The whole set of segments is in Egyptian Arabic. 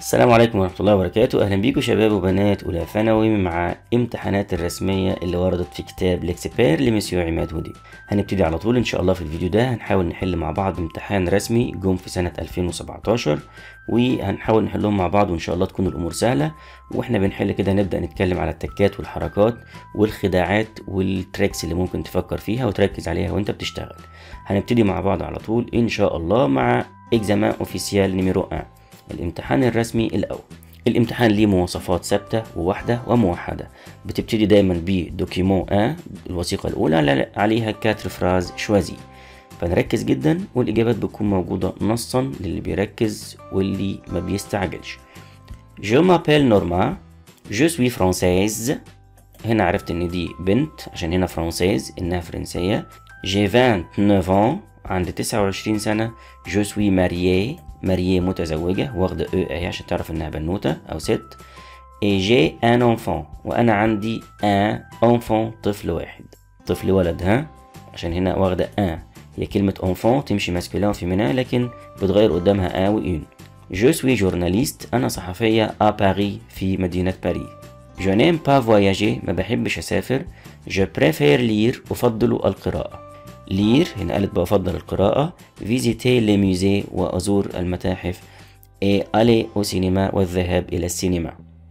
السلام عليكم ورحمة الله وبركاته أهلا بيكم شباب وبنات أولى ثانوي مع امتحانات الرسمية اللي وردت في كتاب ليكسبير لمسيو عماد هودي هنبتدي على طول إن شاء الله في الفيديو ده هنحاول نحل مع بعض امتحان رسمي جم في سنة 2017 وهنحاول نحلهم مع بعض وإن شاء الله تكون الأمور سهلة وإحنا بنحل كده نبدأ نتكلم على التكات والحركات والخداعات والتريكس اللي ممكن تفكر فيها وتركز عليها وأنت بتشتغل هنبتدي مع بعض على طول إن شاء الله مع إكزامان أوفيسيال نيميرو 1 الامتحان الرسمي الأول الامتحان ليه مواصفات ثابتة وواحدة وموحدة بتبتدي دايما ب دوكيمون 1 الوثيقة الأولى عليها كاتر فراز شوازي فنركز جدا والإجابات بتكون موجودة نصا للي بيركز واللي ما بيستعجلش Je m'appelle Norma Je suis française هنا عرفت ان دي بنت عشان هنا فرانسيز انها فرنسية J'ai 29 ans عندي 29 سنة Je suis mariée مارييه متزوجة واخدة او اهي عشان تعرف انها بنوتة او ست et j'ai un enfant وانا عندي un enfant طفل واحد طفل ولد ها عشان هنا واخدة un هي كلمة enfant تمشي ماسكولين وفيمينين لكن بتغير قدامها un و une je suis journaliste انا صحفية à Paris في مدينة باريس je n'aime pas voyager ما بحبش اسافر je préfère lire افضل القراءة لير هنا قالت بفضل القراءة فيزيتي لي ميوزي وأزور المتاحف اي ألي أو سينما والذهاب إلى السينما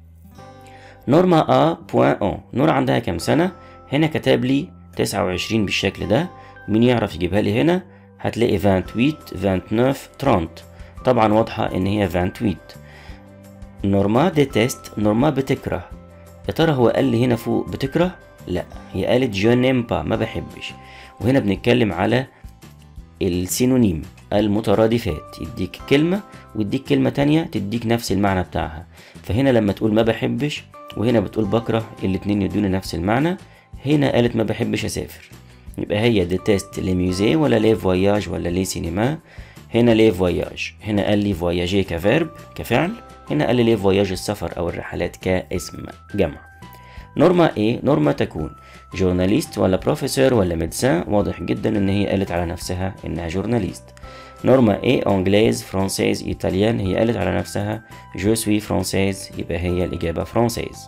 نورما أ بوان أون نور عندها كام سنة هنا كتب لي تسعة وعشرين بالشكل ده مين يعرف يجيبها لي هنا هتلاقي 28 29 30 طبعا واضحة إن هي 28 نورما ديتست نورما بتكره يا ترى هو قال لي هنا فوق بتكره لا هي قالت جو نيم با ما بحبش وهنا بنتكلم على السينونيم المترادفات يديك كلمة ويديك كلمة تانية تديك نفس المعنى بتاعها فهنا لما تقول ما بحبش وهنا بتقول بكره الاتنين يدونا نفس المعنى هنا قالت ما بحبش اسافر يبقى هي ديتست لي ميوزي ولا لي فواياج ولا لي سينما هنا لي فواياج هنا قال لي فواياجي كفيرب كفعل هنا قال لي لي فواياج السفر او الرحلات كاسم جمع نورما ايه نورما تكون جورناليست ولا بروفيسور ولا ميدسان واضح جدا ان هي قالت على نفسها انها جورناليست نورما ايه انجليز فرانسيز ايطاليان هي قالت على نفسها جو سوي فرانسيز يبقى هي الاجابه فرانسيز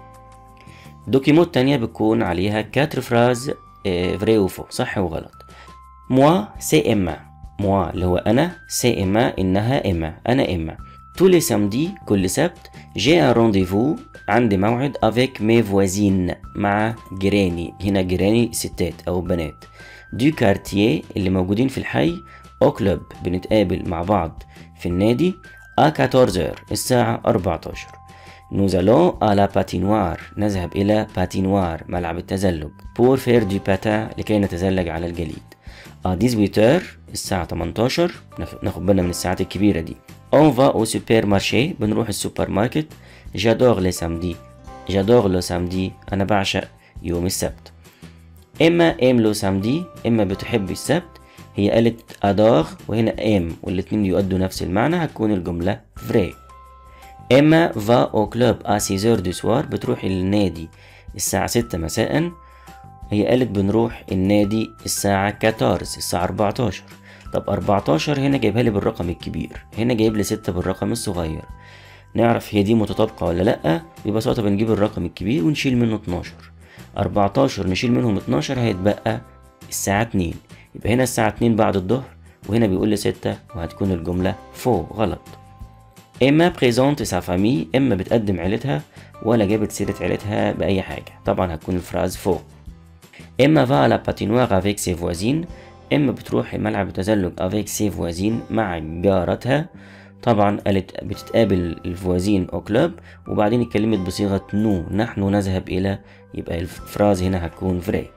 دوكيمو التانية بتكون عليها كاتر فراز فري وفو صح وغلط موا سي اما موا اللي هو انا سي اما انها اما انا اما tous les samedis كل سبت j'ai un rendez-vous عندي موعد avec mes voisines مع جيراني هنا جيراني ستات أو بنات du quartier اللي موجودين في الحي au club بنتقابل مع بعض في النادي à 14 الساعة 14 nous allons à la patinoire نذهب إلى patinoire ملعب التزلج pour faire du patin لكي نتزلج على الجليد à 18 الساعة 18 ناخد بالنا من الساعات الكبيرة دي On va au supermarché بنروح السوبر ماركت J'adore les samedis J'adore le samedi أنا بعشق يوم السبت إما ام لو سامدي إما بتحب السبت هي قالت أدار وهنا ام والاتنين يؤدوا نفس المعنى هتكون الجملة فري إما va au club à 6 heures du soir بتروح النادي الساعة 6 مساء هي قالت بنروح النادي الساعة 14 الساعة 14 طب 14 هنا جايبها لي بالرقم الكبير هنا جايب لي 6 بالرقم الصغير نعرف هي دي متطابقة ولا لأ ببساطة بنجيب الرقم الكبير ونشيل منه 12 14 نشيل منهم 12 هيتبقى الساعة 2 يبقى هنا الساعة 2 بعد الظهر وهنا بيقول لي 6 وهتكون الجملة فوق غلط إما بريزونت سا فامي إما بتقدم عيلتها ولا جابت سيرة عيلتها بأي حاجة طبعا هتكون الفراز فوق إما فا لا باتينوار افيك سي فوازين إما بتروح ملعب التزلج افيك سي فوازين مع جارتها طبعا قالت بتتقابل الفوازين او كلوب وبعدين اتكلمت بصيغة نو نحن نذهب إلى يبقى الفراز هنا هتكون فري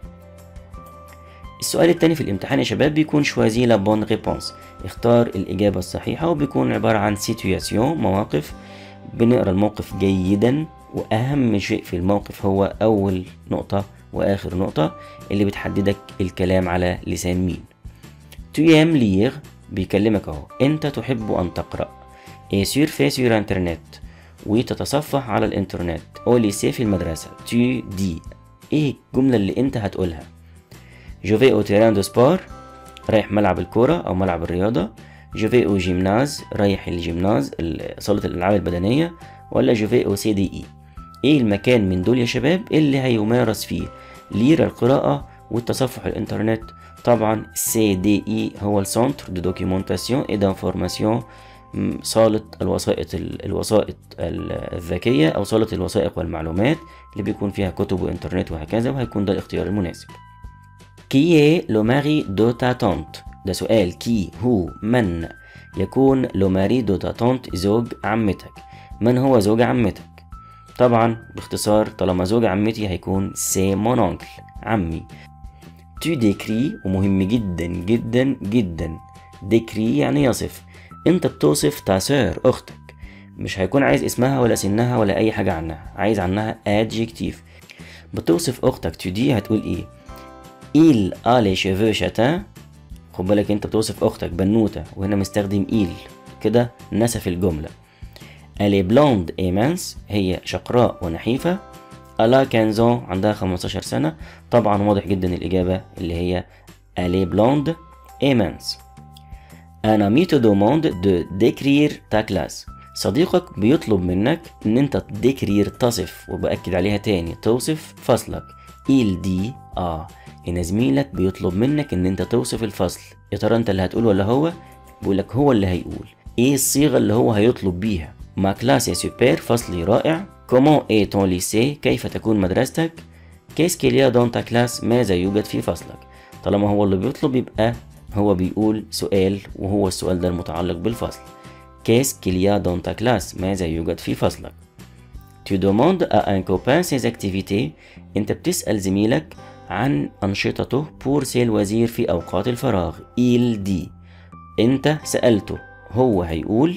السؤال التاني في الامتحان يا شباب بيكون شوازي لا بون ريبونس اختار الإجابة الصحيحة وبيكون عبارة عن سيتوياسيون مواقف بنقرا الموقف جيدا وأهم شيء في الموقف هو أول نقطة وآخر نقطة اللي بتحددك الكلام على لسان مين تيام ليغ بيكلمك اهو انت تحب ان تقرأ اي سير في سير انترنت وتتصفح على الانترنت او ليسي في المدرسة tu دي ايه الجملة اللي انت هتقولها جو في او تيران دو سبور رايح ملعب الكورة او ملعب الرياضة جو في او جيمناز رايح الجيمناز ال- صالة الألعاب البدنية ولا جو في او سي دي اي ايه المكان من دول يا شباب اللي هيمارس فيه ليرة القراءة والتصفح الانترنت طبعا سي دي اي هو السنتر دو دوكيومونتاسيون اي دانفورماسيون م، صالة الوسائط ال- الوسائط ال- الذكية أو صالة الوثائق والمعلومات اللي بيكون فيها كتب وإنترنت وهكذا وهيكون ده الاختيار المناسب. كي est لو ماري دو تا تونت؟ ده سؤال كي هو من يكون لو ماري دو تا تونت زوج عمتك من هو زوج عمتك؟ طبعا باختصار طالما زوج عمتي هيكون سي مون اونكل عمي tu décris ومهم جدا جدا جدا décris يعني يصف انت بتوصف تا سور اختك مش هيكون عايز اسمها ولا سنها ولا اي حاجة عنها عايز عنها adjective بتوصف اختك tu dis هتقول ايه il a les cheveux châtains خد بالك انت بتوصف اختك بنوتة وهنا مستخدم il كده نسف الجملة Elle est blonde et mince هي شقراء ونحيفة Elle a 15 ans عندها 15 سنة طبعا واضح جدا الإجابة اللي هي Elle est blonde et mince Un ami te demande de décrire ta classe صديقك بيطلب منك ان انت تديكرير تصف وبأكد عليها تاني توصف فصلك il dit اه هنا زميلك بيطلب منك ان انت توصف الفصل يا ترى انت اللي هتقول ولا هو بيقولك هو اللي هيقول ايه الصيغة اللي هو هيطلب بيها ما كلاس سوبر فصلي رائع كومون اي تون ليسي كيف تكون مدرستك كيس كيليا دون تا كلاس ماذا يوجد في فصلك طالما هو اللي بيطلب يبقى هو بيقول سؤال وهو السؤال ده المتعلق بالفصل كيس كيليا دون تا كلاس ماذا يوجد في فصلك Tu demandes à un copain ses activités انت بتسأل زميلك عن أنشطته pour ses loisirs في أوقات الفراغ il dit انت سألته هو هيقول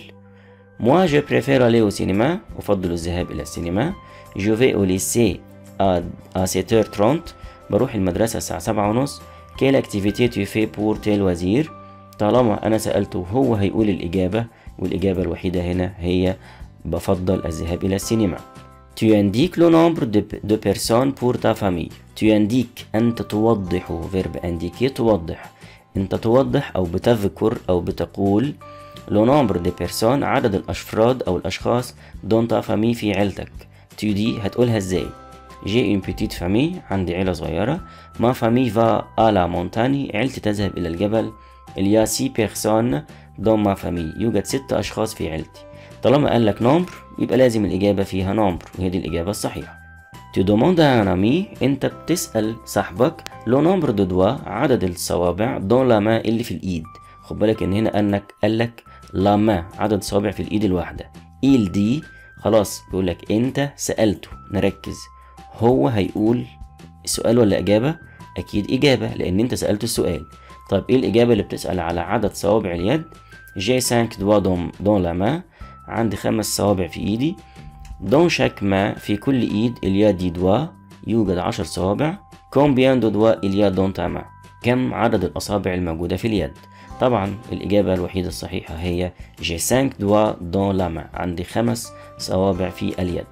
Moi je préfère aller au cinéma أفضل الذهاب إلى السينما Je vais au lycée à, à 7h30 بروح المدرسة الساعة سبعة ونص Quelle activité tu fais pour tes loisirs طالما أنا سألته هو هيقول الإجابة والإجابة الوحيدة هنا هي بفضل الذهاب إلى السينما Tu indiques le nombre de, de personnes pour ta famille. Tu indiques أنت توضح verbe indiquer توضح. أنت توضح أو بتذكر أو بتقول le nombre de personnes عدد الأفراد أو الأشخاص dans ta famille في عيلتك. Tu dis هتقولها إزاي؟ J'ai une petite famille عندي عيلة صغيرة. Ma famille va à la montagne عيلتي تذهب إلى الجبل. Il y a six personnes dans ma famille. يوجد ست أشخاص في عيلتي. طالما قال لك نمبر يبقى لازم الإجابة فيها نمبر وهي دي الإجابة الصحيحة. Tu demandes à un ami أنت بتسأل صاحبك لو نمبر دو دوا عدد الصوابع دون لا ما اللي في الإيد. خد بالك إن هنا أنك قال لك لا ما عدد صوابع في الإيد الواحدة. إيل دي خلاص بيقول لك أنت سألته نركز هو هيقول السؤال ولا إجابة؟ أكيد إجابة لأن أنت سألته السؤال. طيب إيه الإجابة اللي بتسأل على عدد صوابع اليد؟ جي 5 دوا دون دون لا ما عندي خمس صوابع في ايدي دون شاك ما في كل ايد اليا دي دوا يوجد عشر صوابع كومبيان دو دوا اليا دون تاما كم عدد الأصابع الموجودة في اليد طبعا الإجابة الوحيدة الصحيحة هي جي 5 دوا دون لاما عندي خمس صوابع في اليد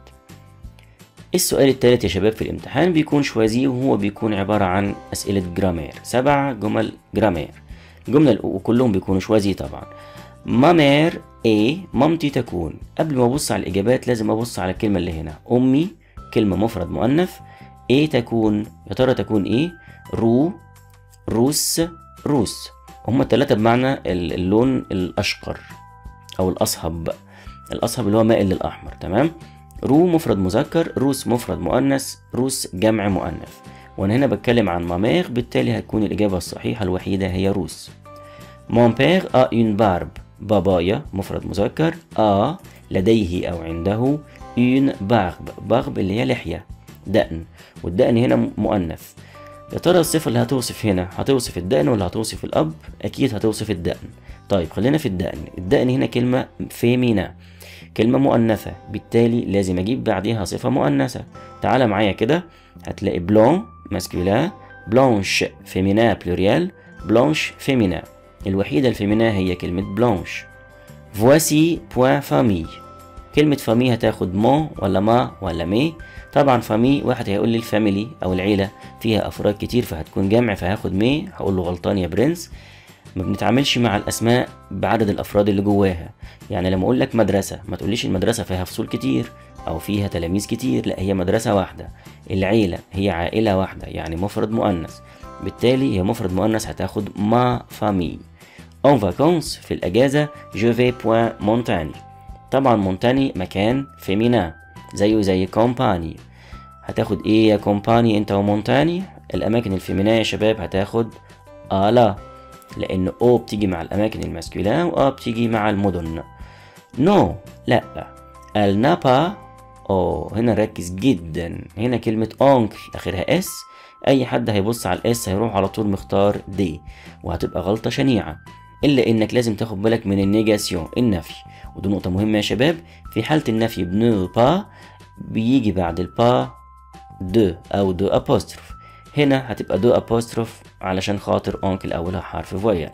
السؤال الثالث يا شباب في الامتحان بيكون شوازي وهو بيكون عبارة عن أسئلة جرامير سبع جمل جرامير الجملة وكلهم بيكونوا شوازي طبعا مامير ايه مامتي تكون قبل ما ابص على الاجابات لازم ابص على الكلمه اللي هنا امي كلمه مفرد مؤنث ايه تكون يا ترى تكون ايه رو روس روس هما التلاتة بمعنى اللون الاشقر او الاصهب الاصهب اللي هو مائل للاحمر تمام رو مفرد مذكر روس مفرد مؤنث روس جمع مؤنث وانا هنا بتكلم عن مامير بالتالي هتكون الاجابه الصحيحه الوحيده هي روس Mon père a une barbe بابايا مفرد مذكر آ لديه أو عنده une barbe barbe اللي هي لحية دقن والدقن هنا مؤنث يا ترى الصفة اللي هتوصف هنا هتوصف الدقن ولا هتوصف الأب؟ أكيد هتوصف الدقن طيب خلينا في الدقن الدقن هنا كلمة فيمينا كلمة مؤنثة بالتالي لازم أجيب بعديها صفة مؤنثة تعال معايا كده هتلاقي بلون ماسكولا بلانش فيمينا بلوريال بلانش فيمينا الوحيدة الفيمينا هي كلمة بلانش فواسي بوان فامي كلمة فامي هتاخد مون ولا ما ولا مي طبعا فامي واحد هيقول لي الفاميلي أو العيلة فيها أفراد كتير فهتكون جمع فهاخد مي هقول له غلطان يا برنس ما بنتعاملش مع الاسماء بعدد الافراد اللي جواها يعني لما اقول لك مدرسه ما تقوليش المدرسه فيها فصول كتير او فيها تلاميذ كتير لا هي مدرسه واحده العيله هي عائله واحده يعني مفرد مؤنث بالتالي هي مفرد مؤنث هتاخد ما فامي en vacances في الاجازه je vais point montagne طبعا مونتاني مكان فيمينا زيه زي كومباني هتاخد ايه يا كومباني انت ومونتاني الاماكن الفيمينا يا شباب هتاخد الا لان او بتيجي مع الاماكن الماسكولين و بتيجي مع المدن نو لا النابا او هنا ركز جدا هنا كلمة اونكل اخرها اس اي حد هيبص على الاس هيروح على طول مختار دي وهتبقى غلطة شنيعة الا انك لازم تاخد بالك من النيجاسيون النفي ودي نقطة مهمة يا شباب في حالة النفي بنو با بيجي بعد البا دو او دو ابوستروف هنا هتبقى دو ابوستروف علشان خاطر اونكل اولها حرف فويال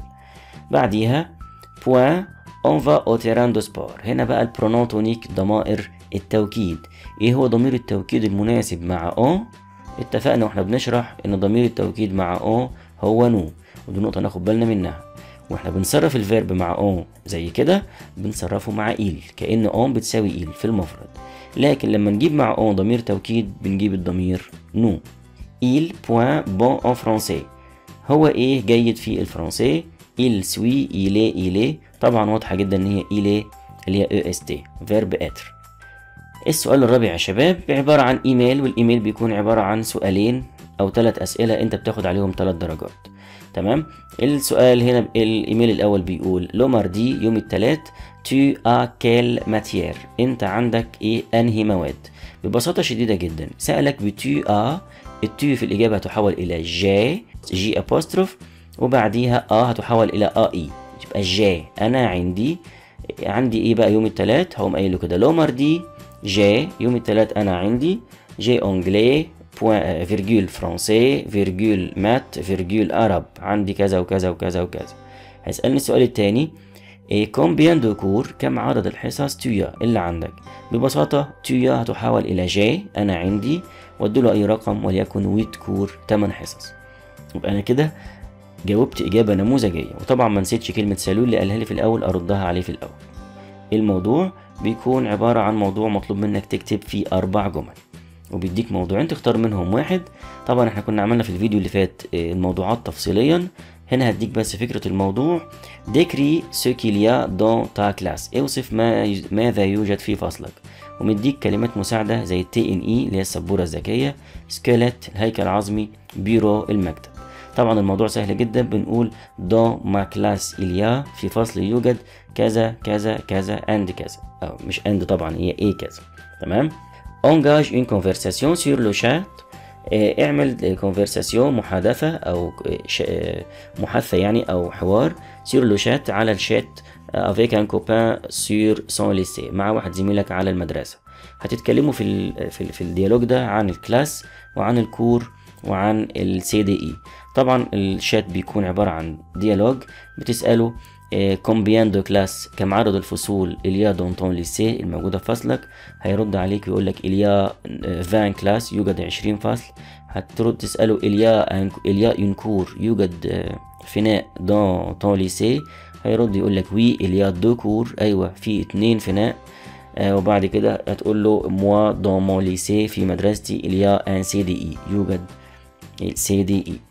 بعديها بوان اون فا او تيران دو سبور هنا بقى البرونون تونيك ضمائر التوكيد ايه هو ضمير التوكيد المناسب مع اون اتفقنا واحنا بنشرح ان ضمير التوكيد مع اون هو نو ودي نقطة ناخد بالنا منها واحنا بنصرف الفيرب مع اون زي كده بنصرفه مع إيل كأن اون بتساوي إيل في المفرد لكن لما نجيب مع اون ضمير توكيد بنجيب الضمير نو il point bon en français هو ايه جيد في الفرنسي il suit il est il est طبعا واضحة جدا ان هي il est اللي هي est verb être السؤال الرابع يا شباب عبارة عن ايميل والايميل بيكون عبارة عن سؤالين او ثلاث اسئلة انت بتاخد عليهم ثلاث درجات تمام السؤال هنا الايميل الاول بيقول لو ماردي يوم الثلاث tu as quelle matière انت عندك ايه انهي مواد ببساطة شديدة جدا سألك بتو ا التو في الإجابة هتحول إلى جي جي أبوستروف وبعديها ا هتحول إلى ا اي يبقى جي أنا عندي عندي إيه بقى يوم التلات هقوم قايل له كده لو ماردي جي يوم التلات أنا عندي جي أونجلي بوان فيرجول فرونسي فيرجول مات فيرجول عرب عندي كذا وكذا وكذا وكذا هيسألني السؤال التاني إيه كومبيان دو كور كم عدد الحصص تيا اللي عندك ببساطة تيا هتحول إلى جي أنا عندي وادوله أي رقم وليكن ويت كور 8 حصص يبقى أنا كده جاوبت إجابة نموذجية وطبعا ما نسيتش كلمة سالول اللي قالها لي في الأول أردها عليه في الأول الموضوع بيكون عبارة عن موضوع مطلوب منك تكتب فيه أربع جمل وبيديك موضوعين تختار منهم واحد طبعا احنا كنا عملنا في الفيديو اللي فات الموضوعات تفصيليا هنا هديك بس فكرة الموضوع ديكري سو كيليا دون تا كلاس اوصف ما ماذا يوجد في فصلك ومديك كلمات مساعدة زي التي ان اي اللي هي السبورة الذكية سكيلت الهيكل العظمي بيرو المكتب طبعا الموضوع سهل جدا بنقول دون ما كلاس إليا في فصل يوجد كذا كذا كذا اند كذا أو مش اند طبعا هي ايه كذا تمام engage une conversation sur le chat اعمل كونفرساسيون محادثة أو محادثة يعني أو حوار sur le chat على الشات avec un copain sur son lycée مع واحد زميلك على المدرسة هتتكلموا في ال في, ال في الديالوج ده عن الكلاس وعن الكور وعن السي دي اي طبعا الشات بيكون عبارة عن ديالوج بتسأله كومبيان دو كلاس كم عدد الفصول إليا دونتون ليسي الموجودة في فصلك هيرد عليك ويقول لك إليا 20 كلاس يوجد 20 فصل هترد تسأله إليا إليا اون كور يوجد فناء دون تون ليسي هيرد يقول لك وي إليا دو كور أيوة في اتنين فناء آه وبعد كده هتقول له موا دون مون ليسي في مدرستي إليا ان سي دي إي يوجد سي دي إي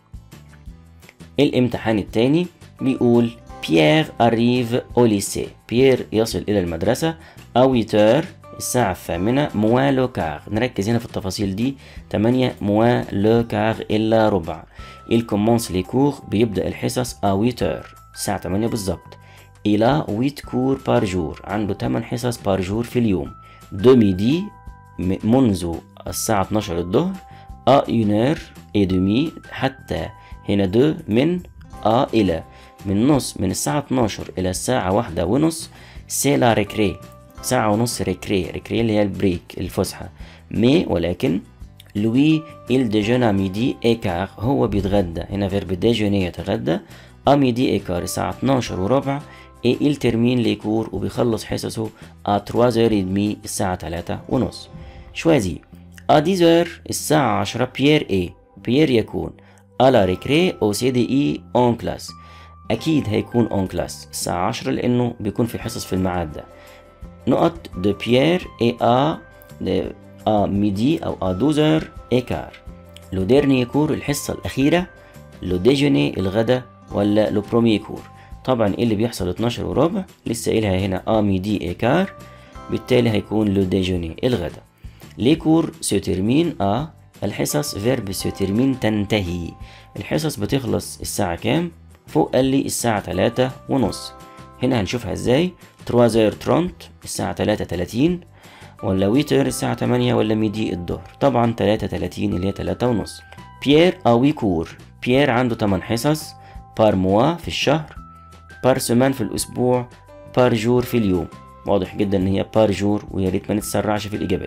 الامتحان التاني بيقول بيير أريف أو ليسي بيير يصل إلى المدرسة أويتر الساعة الثامنة موا لو كار نركز هنا في التفاصيل دي 8 موا لو كار إلا ربع il commence les cours بيبدأ الحصص أويتر الساعة 8 بالظبط إلى 8 كور بار جور عنده 8 حصص بار جور في اليوم دو ميدي منذ الساعة 12 الظهر à une heure et demie حتى هنا دو من آ إلى من نص من الساعة 12 إلى الساعة واحدة ونص سي لا ريكري ساعة ونص ريكري ريكري اللي هي البريك الفسحة مي ولكن لوي il déjeune à midi et quart هو بيتغدى هنا فيرب ديجوني يتغدى à midi et quart الساعة 12 وربع et il termine les cours وبيخلص حصصه à 3h30 الساعة 3 ونص شوازي à 10h الساعة 10 بيير ايه بيير يكون à la récré au CDI en classe أكيد هيكون اون كلاس الساعة 10 لأنه بيكون في حصص في الميعاد ده نقط دو بيير اي ا ا ميدي أو ا دوزر اي كار لو ديرني كور الحصة الأخيرة لو ديجوني الغدا ولا لو برومي كور طبعا ايه اللي بيحصل 12 وربع لسه قايلها هنا ا ميدي اي كار بالتالي هيكون لو ديجوني الغدا لي كور سو تيرمين ا الحصص فيرب سو تيرمين تنتهي الحصص بتخلص الساعة كام؟ فوق قال لي الساعة تلاتة ونص هنا هنشوفها ازاي 3h30 الساعة تلاتة تلاتين ولا ويتر الساعة تمانية ولا ميدي الظهر طبعا تلاتة تلاتين اللي هي تلاتة ونص بيير أوي كور بيير عنده تمن حصص بار موا في الشهر بار سمان في الأسبوع بار جور في اليوم واضح جدا ان هي بار جور ويا ريت ما نتسرعش في الإجابات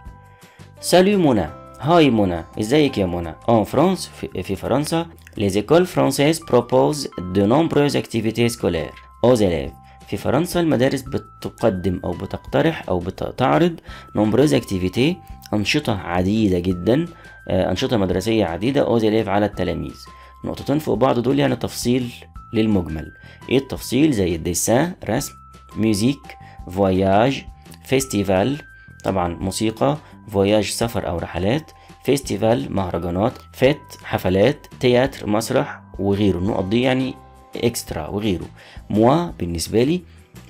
سالو منى هاي منى ازيك يا منى en France في, في فرنسا les écoles françaises proposent de nombreuses activités scolaires aux élèves في فرنسا المدارس بتقدم أو بتقترح أو بتعرض nombreuses activités أنشطة عديدة جدا أنشطة مدرسية عديدة aux élèves على التلاميذ نقطتين فوق بعض دول يعني تفصيل للمجمل ايه التفصيل زي الديسان رسم ميوزيك فواياج فيستيفال طبعا موسيقى فواياج سفر أو رحلات فيستيفال مهرجانات فيت حفلات تياتر مسرح وغيره النقط دي يعني اكسترا وغيره موا بالنسبة لي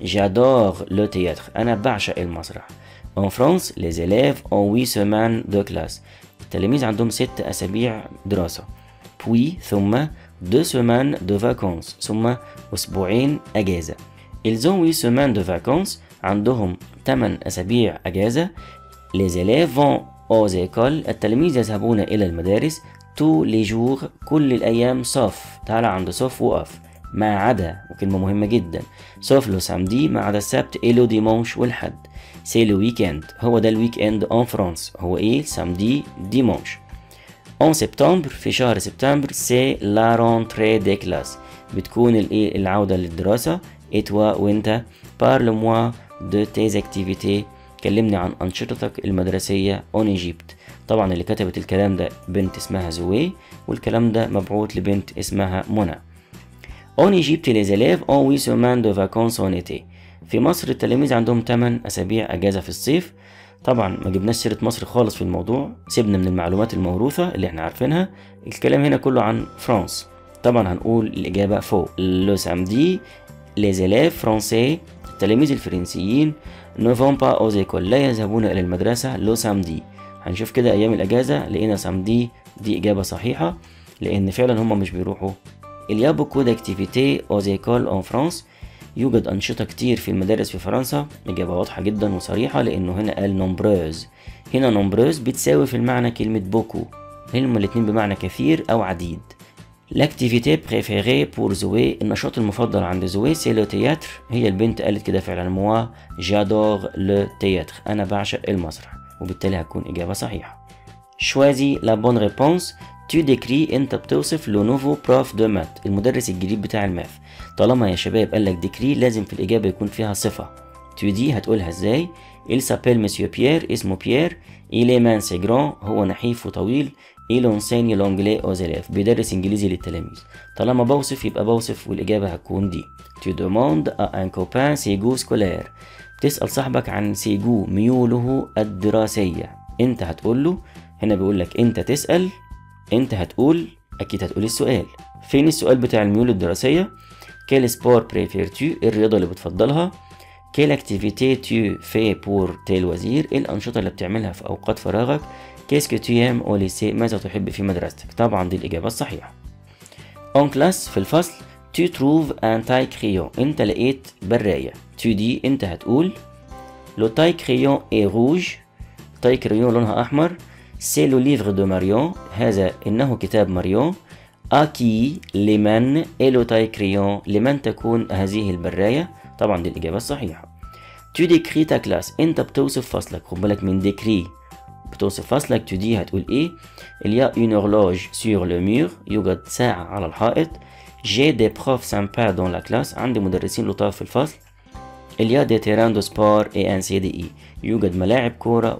جادور لو تياتر أنا بعشق المسرح En France, les élèves ont 8 semaines de classe. التلاميذ عندهم ست أسابيع دراسة. Puis ثم 2 semaines de vacances ثم أسبوعين أجازة. Ils ont 8 semaines de vacances عندهم 8 أسابيع أجازة. Les élèves vont aux écoles التلاميذ يذهبون إلى المدارس tous les jours كل الأيام صف تعالى عند صف وقف ما عدا وكلمة مهمة جدا صف لو سامدي ما عدا السبت إيه لو ديمونش والحد سي لو ويكند هو ده الويك اند اون فرانس هو ايه سامدي ديمونش اون سبتمبر في شهر سبتمبر سي لا رونتري دي كلاس بتكون الايه العودة للدراسة اتوا وانت بارل موا دو تيز اكتيفيتي كلمني عن أنشطتك المدرسية اون ايجيبت طبعا اللي كتبت الكلام ده بنت اسمها زوي والكلام ده مبعوث لبنت اسمها منى اون ايجيبت les élèves ont 8 semaines de vacances en été في مصر التلاميذ عندهم 8 أسابيع أجازة في الصيف طبعا ما جبناش سيرة مصر خالص في الموضوع سيبنا من المعلومات الموروثة اللي احنا عارفينها الكلام هنا كله عن فرانس طبعا هنقول الإجابة فوق لو سامدي les élèves français التلاميذ الفرنسيين ne vont pas aux écoles لا يذهبون إلى المدرسة لو سامدي هنشوف كده أيام الأجازة لقينا سامدي دي إجابة صحيحة لأن فعلا هم مش بيروحوا Il y a beaucoup d'activités aux écoles en France يوجد أنشطة كتير في المدارس في فرنسا إجابة واضحة جدا وصريحة لأنه هنا قال نومبروز هنا نومبروز بتساوي في المعنى كلمة بوكو هما الاتنين بمعنى كثير أو عديد L'activité préférée pour Zoé النشاط المفضل عند زوي سي لو تياتر هي البنت قالت كده فعلا موا جادور لو تياتر أنا بعشق المسرح وبالتالي هتكون إجابة صحيحة شوازي لا بون ريبونس تو ديكري انت بتوصف لو نوفو بروف دو مات المدرس الجديد بتاع الماث طالما يا شباب قال لك ديكري لازم في الاجابه يكون فيها صفه تو دي هتقولها ازاي il s'appelle monsieur بيير اسمه بيير il est mince et grand هو نحيف وطويل il enseigne l'anglais aux élèves بيدرس انجليزي للتلاميذ طالما بوصف يبقى بوصف والاجابه هتكون دي tu demandes à un copain ses goûts scolaires تسأل صاحبك عن سيجو ميوله الدراسية انت هتقول له هنا بيقول لك انت تسأل انت هتقول اكيد هتقول السؤال فين السؤال بتاع الميول الدراسية كيل سبور بريفيرتو الرياضة اللي بتفضلها كيل اكتيفيتي تو في بور تيل وزير ايه الأنشطة اللي بتعملها في أوقات فراغك كيسكو تو يام او ليسي ماذا تحب في مدرستك طبعا دي الإجابة الصحيحة اون كلاس في الفصل تو تروف ان تاي كريون انت لقيت براية تو دي انت هتقول لو تاي كريون اي روج تاي كريون لونها أحمر سي لو ليفغ دو ماريون هذا إنه كتاب ماريون أكي لمن إلو تاي كريون لمن تكون هذه البراية طبعا دي الإجابة الصحيحة تو ديكري تا كلاس أنت بتوصف فصلك خد بالك من ديكري بتوصف فصلك تو دي هتقول إيه il y a une horloge sur le mur يوجد ساعة على الحائط j'ai des profs sympas dans la classe عندي مدرسين لطاف في الفصل il y a des terrains de sport et un CDI يوجد ملاعب كورة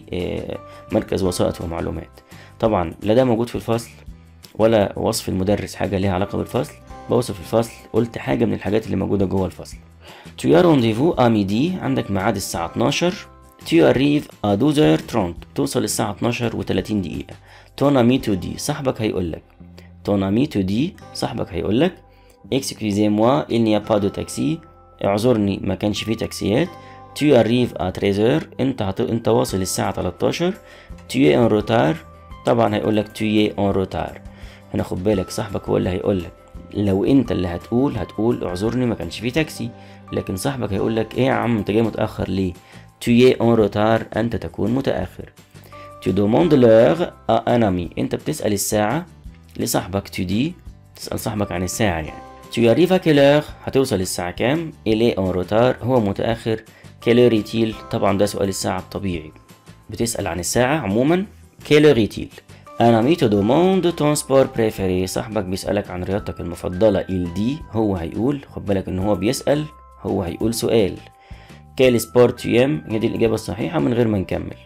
ومركز وسائط ومعلومات طبعا لا ده موجود في الفصل ولا وصف المدرس حاجة ليها علاقة بالفصل بوصف الفصل قلت حاجة من الحاجات اللي موجودة جوه الفصل Tu as rendez-vous à midi عندك ميعاد الساعة 12 Tu arrives à 12h30 توصل الساعة 12 و30 دقيقة Ton ami te dit صاحبك هيقول لك Ton ami te dit صاحبك هيقول لك Excusez-moi il n'y a pas de taxi اعذرني ما كانش فيه تاكسيات Tu arrives à 13h انت هت... انت واصل الساعة 13 Tu es en retard طبعا هيقول لك Tu es en retard هنا خد بالك صاحبك هو اللي هيقول لك لو انت اللي هتقول هتقول اعذرني ما كانش فيه تاكسي لكن صاحبك هيقول لك ايه يا عم انت جاي متاخر ليه tu es en retard انت تكون متاخر tu demandes l'heure à un ami انت بتسال الساعه لصاحبك tu dis تسال صاحبك عن الساعه يعني tu arrives à quelle heure هتوصل الساعه كام il est en retard هو متاخر quelle heure est-il طبعا ده سؤال الساعه الطبيعي بتسال عن الساعه عموما quelle heure est-il Un ami te demande ton sport préféré صاحبك بيسألك عن رياضتك المفضلة il dit هو هيقول خد بالك ان هو بيسأل هو هيقول سؤال quel sport tu aimes هي دي الإجابة الصحيحة من غير ما نكمل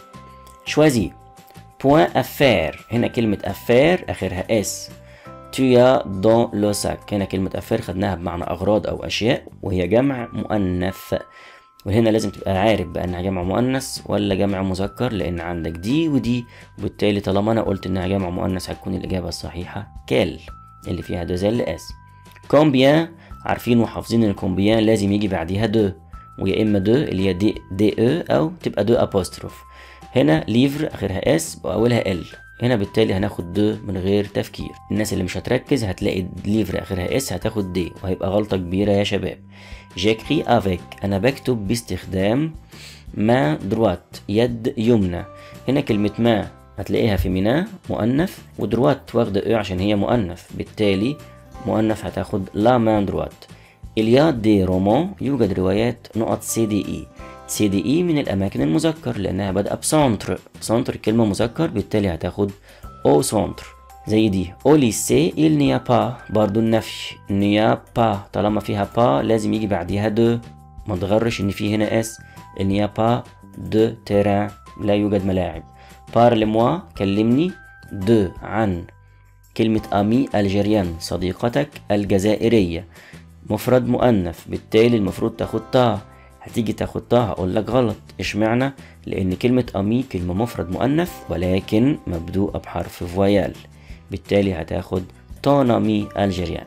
choisis point à faire هنا كلمة affaire آخرها s tu as dans le sac هنا كلمة affaire خدناها بمعنى أغراض أو أشياء وهي جمع مؤنث وهنا لازم تبقى عارف بأنها جمع مؤنث ولا جمع مذكر لأن عندك دي ودي وبالتالي طالما أنا قلت إنها جمع مؤنث هتكون الإجابة الصحيحة كال اللي فيها دو زل اس كومبيان عارفين وحافظين إن كومبيان لازم يجي بعديها دو ويا إما دو اللي هي دي دي او أو تبقى دو أبوستروف هنا ليفر آخرها اس وأولها ال هنا بالتالي هناخد دو من غير تفكير الناس اللي مش هتركز هتلاقي ليفر آخرها اس هتاخد دي وهيبقى غلطة كبيرة يا شباب جاكري افيك انا بكتب باستخدام ما دروات يد يمنى هنا كلمة ما هتلاقيها في منا مؤنث ودروات واخدة ايه عشان هي مؤنث بالتالي مؤنث هتاخد لا مان دروات إليا دي رومان يوجد روايات نقط سي دي اي سي دي اي من الأماكن المذكر لأنها بادئة بسنتر سنتر كلمة مذكر بالتالي هتاخد أو سنتر زي دي او ليسي il n'y a pas برضو النفي n'y a pas طالما فيها با لازم يجي بعديها دو ما تغرش ان في هنا اس il n'y a pas de terrain لا يوجد ملاعب parle moi كلمني دو عن كلمة أمي الجيريان صديقتك الجزائرية مفرد مؤنث بالتالي المفروض تاخد تا هتيجي تاخد تا هقول لك غلط اشمعنى لأن كلمة أمي كلمة مفرد مؤنث ولكن مبدوءة بحرف فويال بالتالي هتاخد ton ami algérien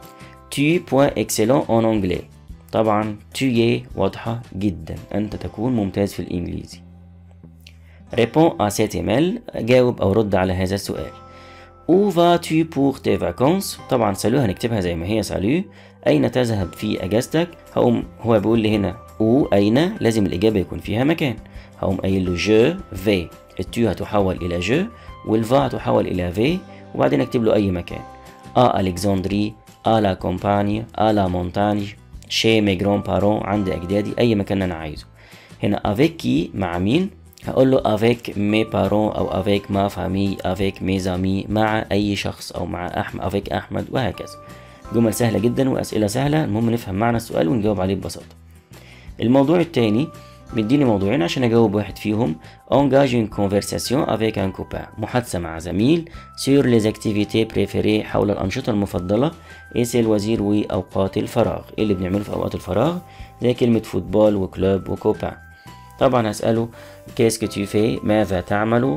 tu point excellent en anglais طبعا tu es واضحة جدا أنت تكون ممتاز في الإنجليزي réponds à cet email جاوب أو رد على هذا السؤال Où vas-tu pour tes vacances؟ طبعا سالو هنكتبها زي ما هي سالو أين تذهب في أجازتك؟ هقوم هو بيقول لي هنا أو أين لازم الإجابة يكون فيها مكان هقوم قايل له جو في التو هتحول إلى جو والفا هتحول إلى في وبعدين اكتب له اي مكان ا الكسندري ا لا كومباني ا لا مونتاني شي مي جرون بارون عند اجدادي اي مكان انا عايزه هنا افيك كي مع مين هقول له افيك مي بارون او افيك ما فامي افيك مي زامي مع اي شخص او مع احمد افيك احمد وهكذا جمل سهله جدا واسئله سهله المهم نفهم معنى السؤال ونجاوب عليه ببساطه الموضوع التاني مديني موضوعين عشان اجاوب واحد فيهم engage une conversation avec un copain محادثة مع زميل sur les activités préférées حول الأنشطة المفضلة ايه سي الوزير وأوقات الفراغ ايه اللي بنعمله في أوقات الفراغ زي كلمة فوتبول وكلوب وكوبان طبعا هسأله كيسك tu fais ماذا تعمل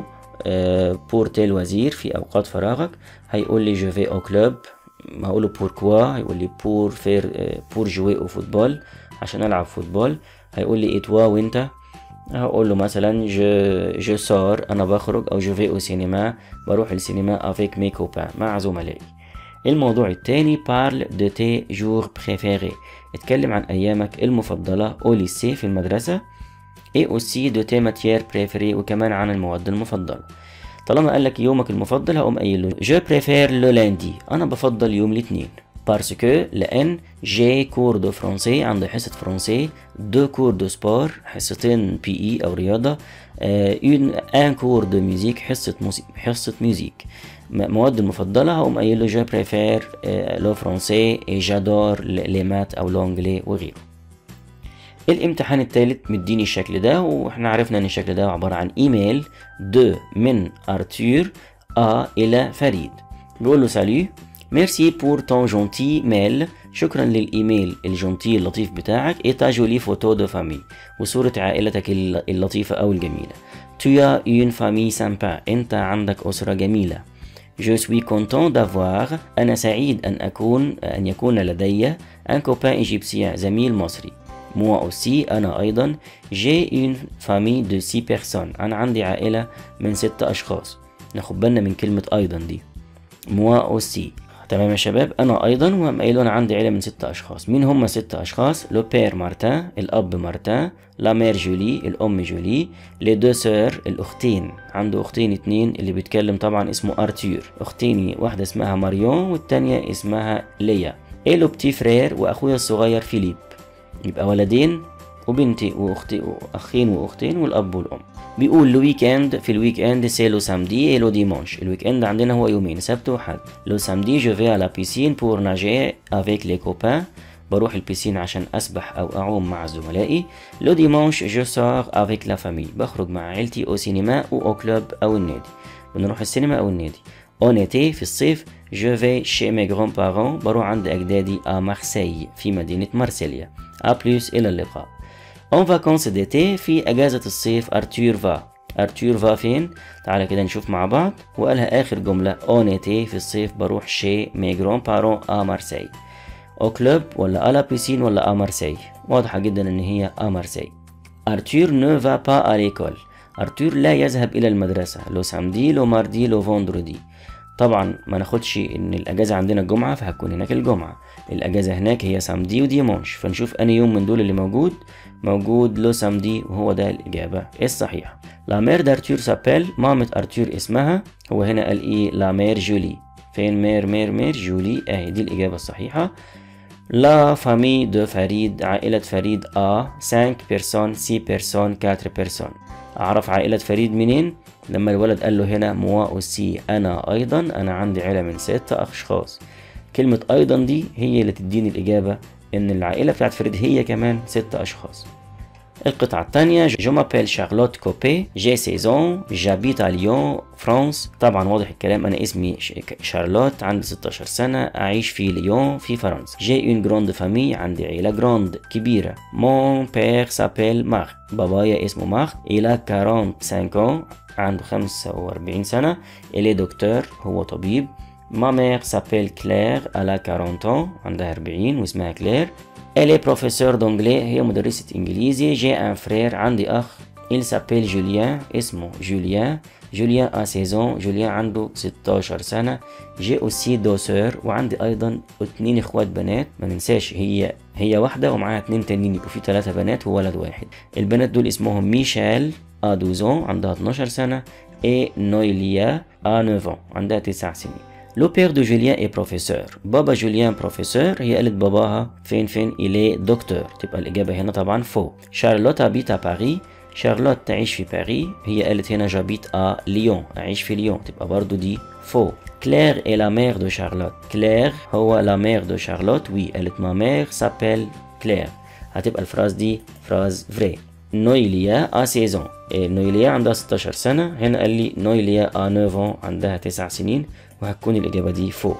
بور تيل وزير في أوقات فراغك هيقول لي جو في أو كلوب هقول له بوركوا هيقول لي بور فير بور جوي او فوتبول عشان ألعب فوتبول هيقول لي اتوا وانت هقول له مثلا جو جو سور انا بخرج او جو في او سينما بروح السينما افيك مي كوبان مع زملائي الموضوع التاني بارل دو تي جور بريفيري اتكلم عن ايامك المفضلة او ليسي في المدرسة اي اوسي دو تي ماتيير بريفيري وكمان عن المواد المفضلة طالما قال لك يومك المفضل هقوم قايل له جو بريفير لو لاندي انا بفضل يوم الاثنين بارسكو لان جي كور دو فرونسي عندي حصة فرونسي دو كور دو سبور حصتين بي اي او رياضة اون ان كور دو ميوزيك حصة موسيقى حصة ميوزيك مواد المفضلة هقوم قايل له جو بريفير لو فرونسي اي جادور لي مات او لونجلي وغيره الامتحان التالت مديني الشكل ده واحنا عرفنا ان الشكل ده عبارة عن ايميل دو من ارتور ا الى فريد بيقول له سالو ميرسي بور تون جونتي ميل شكرا للايميل الجونتي اللطيف بتاعك اي تا جولي فوتو دو فامي وصورة عائلتك الل- اللطيفة او الجميلة Tu as une famille sympa انت عندك اسرة جميلة Je suis content d'avoir أنا سعيد أن أكون أن يكون لدي un copain égyptien زميل مصري Moi aussi أنا أيضا J'ai une famille de six personnes أنا عندي عائلة من ست أشخاص ناخد بالنا من كلمة أيضا دي Moi aussi تمام يا شباب أنا أيضا وهم قايلوا أنا عندي عيلة من ست أشخاص مين هم ست أشخاص لو بير مارتان الأب مارتان لا مير جولي الأم جولي لي دو سور الأختين عنده أختين اتنين اللي بيتكلم طبعا اسمه أرتور أختين واحدة اسمها ماريون والتانية اسمها ليا إيه لو بتي فرير وأخويا الصغير فيليب يبقى ولدين وبنتي واختي واخين واختين والاب والام بيقول لو ويكند في الويك اند سي لو سامدي اي لو ديمانش الويك اند عندنا هو يومين سبت وحد لو سامدي جو في على بيسين بور ناجي افيك لي كوبان بروح البيسين عشان اسبح او اعوم مع زملائي لو ديمانش جو سور افيك لا فامي بخرج مع عيلتي او سينما او او كلوب او النادي بنروح السينما او النادي اون ايتي في الصيف جو في شي مي غران بارون بروح عند اجدادي ا مارسيل في مدينه مارسيليا ا بلوس الى اللقاء اون فاكونس ديتي في اجازة الصيف ارتور فا ارتور فا فين تعالى كده نشوف مع بعض وقالها اخر جملة اون ايتي في الصيف بروح شي مي جران بارون ا مارسيل او كلوب ولا الا بيسين ولا ا مارسيل واضحة جدا ان هي ا مارسيل ارتور نو فا با ا ليكول ارتور لا يذهب الى المدرسة لو سامدي لو ماردي لو فوندرودي طبعا ما ناخدش ان الاجازه عندنا الجمعه فهتكون هناك الجمعه الاجازه هناك هي سامدي وديمونش فنشوف انهي يوم من دول اللي موجود موجود لو سامدي وهو ده الاجابه الصحيحه لا مير دارتور سابيل مامة ارتور اسمها هو هنا قال ايه لا مير جولي فين مير مير مير جولي اهي دي الاجابه الصحيحه لا فامي دو فريد عائلة فريد ا 5 بيرسون 6 بيرسون 4 بيرسون أعرف عائلة فريد منين؟ لما الولد قال له هنا موا أوسي أنا أيضا أنا عندي عيلة من ست أشخاص كلمة أيضا دي هي اللي تديني الإجابة إن العائلة بتاعت فريد هي كمان ست أشخاص القطعة الثانية جو مابيل شارلوت كوبي جي سيزون جابيت à ليون فرانس طبعا واضح الكلام أنا اسمي ش- شارلوت عندي 16 سنة أعيش في ليون في فرنسا جي اون جروند فامي عندي عيلة جروند كبيرة مون بير سابيل مارك بابايا اسمه مارك إلى 45 ans عنده 45 سنة إلي دكتور هو طبيب ما مير سابيل كلير على 40 ans عندها 40 واسمها كلير Elle est professeure d'anglais هي مدرسة إنجليزي جي ان فرير عندي أخ il s'appelle جوليان اسمه جوليان جوليان ا سيزون جوليان عنده 16 سنة جي اوسي دو سور وعندي أيضا اتنين إخوات بنات ما ننساش هي هي واحدة ومعاها اتنين تانيين يبقوا في تلاتة بنات وولد واحد البنات دول اسمهم ميشيل ا 12 عندها 12 سنة اي نويليا ا 9 عندها 9 سنين لو بير دو جوليان اي بروفيسور بابا جوليان بروفيسور هي قالت باباها فين فين إلي دكتور تبقى الإجابة هنا طبعا فو شارلوت هابيت باري شارلوت تعيش في باريس هي قالت هنا جابيت ا ليون أعيش في ليون تبقى برضو دي فو كلير اي لا مير دو شارلوت كلير هو لا مير دو شارلوت وي قالت ما مير سابيل كلير هتبقى الفراز دي فراز فري نويليا ا سيزون إيه، نويليا عندها 16 سنة هنا قال لي نويليا ا 9 عندها 9 سنين وهتكون الإجابة دي فوق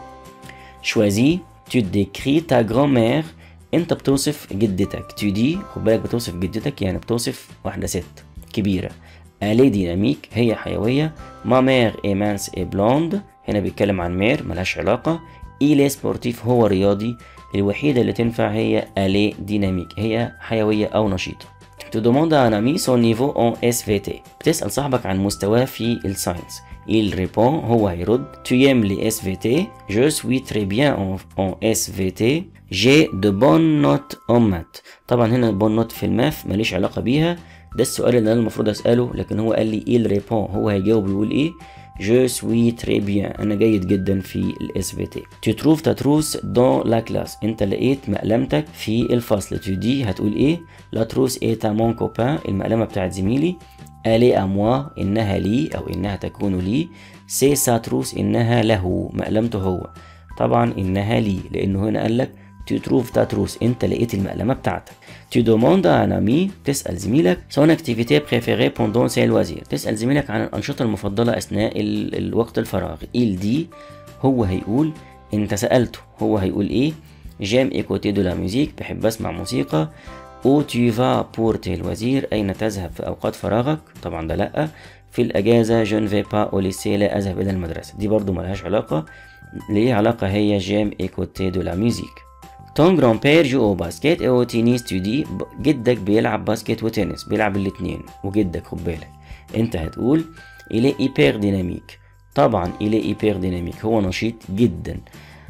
choisis tu décris ta grand-mère انت بتوصف جدتك tu dis خد بالك بتوصف جدتك يعني بتوصف واحدة ست كبيرة elle est dynamique هي حيوية ma mère est mince et blonde هنا بيتكلم عن مير ملهاش علاقة il est sportif هو رياضي الوحيدة اللي تنفع هي elle est dynamique هي حيوية أو نشيطة Tu demandes à un ami son niveau en SVT. بتسأل صاحبك عن مستواه في الساينس. Il répond هو هيرد Tu aimes les SVT Je suis très bien en, en SVT J'ai de bonnes notes en maths طبعا هنا bon note في الماث ماليش علاقة بيها ده السؤال اللي أنا المفروض أسأله لكن هو قال لي il répond هو هيجاوب ويقول إيه Je suis très bien أنا جيد جدا في ال SVT Tu trouves ta trousse dans la classe أنت لقيت مقلمتك في الفصل Tu dis هتقول إيه La trousse est à mon copain المقلمة بتاعت زميلي Elle est à moi إنها لي أو إنها تكون لي سي sa trousse إنها له مقلمته هو طبعا إنها لي لأنه هنا قال لك tu trouves ta trousse أنت لقيت المقلمة بتاعتك tu demandes à un ami تسأل زميلك son activité préférée pendant ses loisirs تسأل زميلك عن الأنشطة المفضلة أثناء ال... الوقت الفراغ il dit هو هيقول انت سألته هو هيقول ايه جيم ايكوتي دو لا ميوزيك بحب اسمع موسيقى او tu vas pour tes loisirs أين تذهب في أوقات فراغك طبعا ده لأ في الأجازة je ne vais pas au lycée لا أذهب إلى المدرسة دي برضو ملهاش علاقة ليه علاقة هي جيم ايكوتي دو لا ميوزيك ton grand-père joue au basket et au tennis tu dis ب- جدك بيلعب باسكت وتنس بيلعب الاتنين وجدك خد بالك انت هتقول il est hyper dynamique طبعا il est hyper dynamique هو نشيط جدا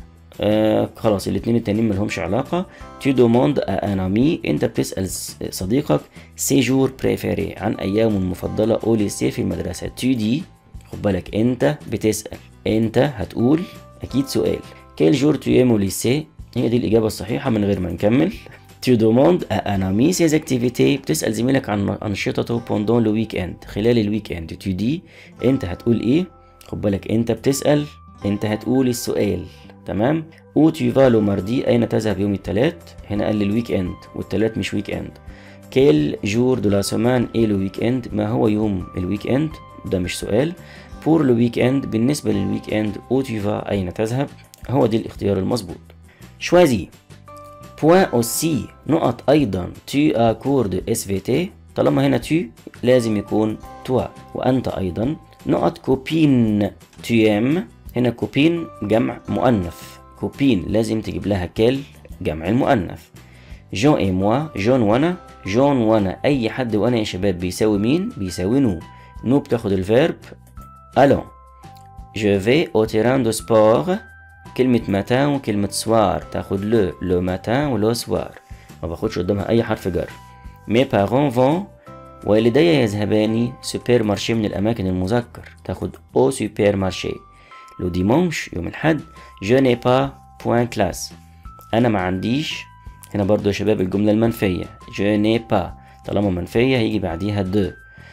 آه خلاص الاتنين التانيين ملهمش علاقة tu demandes à un ami انت بتسأل س- صديقك séjour préféré عن أيامه المفضلة au lycée في المدرسة tu dis خد بالك انت بتسأل انت هتقول أكيد سؤال quel jour tu aimes au lycée هي دي الإجابة الصحيحة من غير ما نكمل tu demandes à un ami ses activités بتسأل زميلك عن أنشطته pendant le weekend خلال الويك اند tu dis انت هتقول ايه خد بالك انت بتسأل انت هتقول السؤال تمام او tu vas le mardi اين تذهب يوم الثلاث هنا قال لي الويك اند والثلاث مش ويك اند quel jour de la semaine est le weekend ما هو يوم الويك اند ده مش سؤال pour le weekend بالنسبة للويك اند او tu vas اين تذهب هو دي الاختيار المظبوط شوازي point aussi نقط أيضا tu as cours de SVT طالما هنا tu لازم يكون toi وأنت أيضا نقط كوبين tu aimes هنا كوبين جمع مؤنث كوبين لازم تجيب لها كال جمع المؤنث جون اي موا جون وانا جون وانا اي حد وانا يا شباب بيساوي مين بيساوي نو نو بتاخد الفيرب الون Je vais au terrain de sport كلمة ماتان وكلمة سوار تاخد لو لو ماتان ولو سوار ما باخدش قدامها أي حرف جر مي بارون فون والدي يذهبان سوبر مارشي من الأماكن المذكر تاخد أو سوبر مارشي لو ديمونش يوم الحد جو ني با بوان كلاس أنا ما عنديش هنا برضو يا شباب الجملة المنفية جو ني با طالما منفية هيجي بعديها دو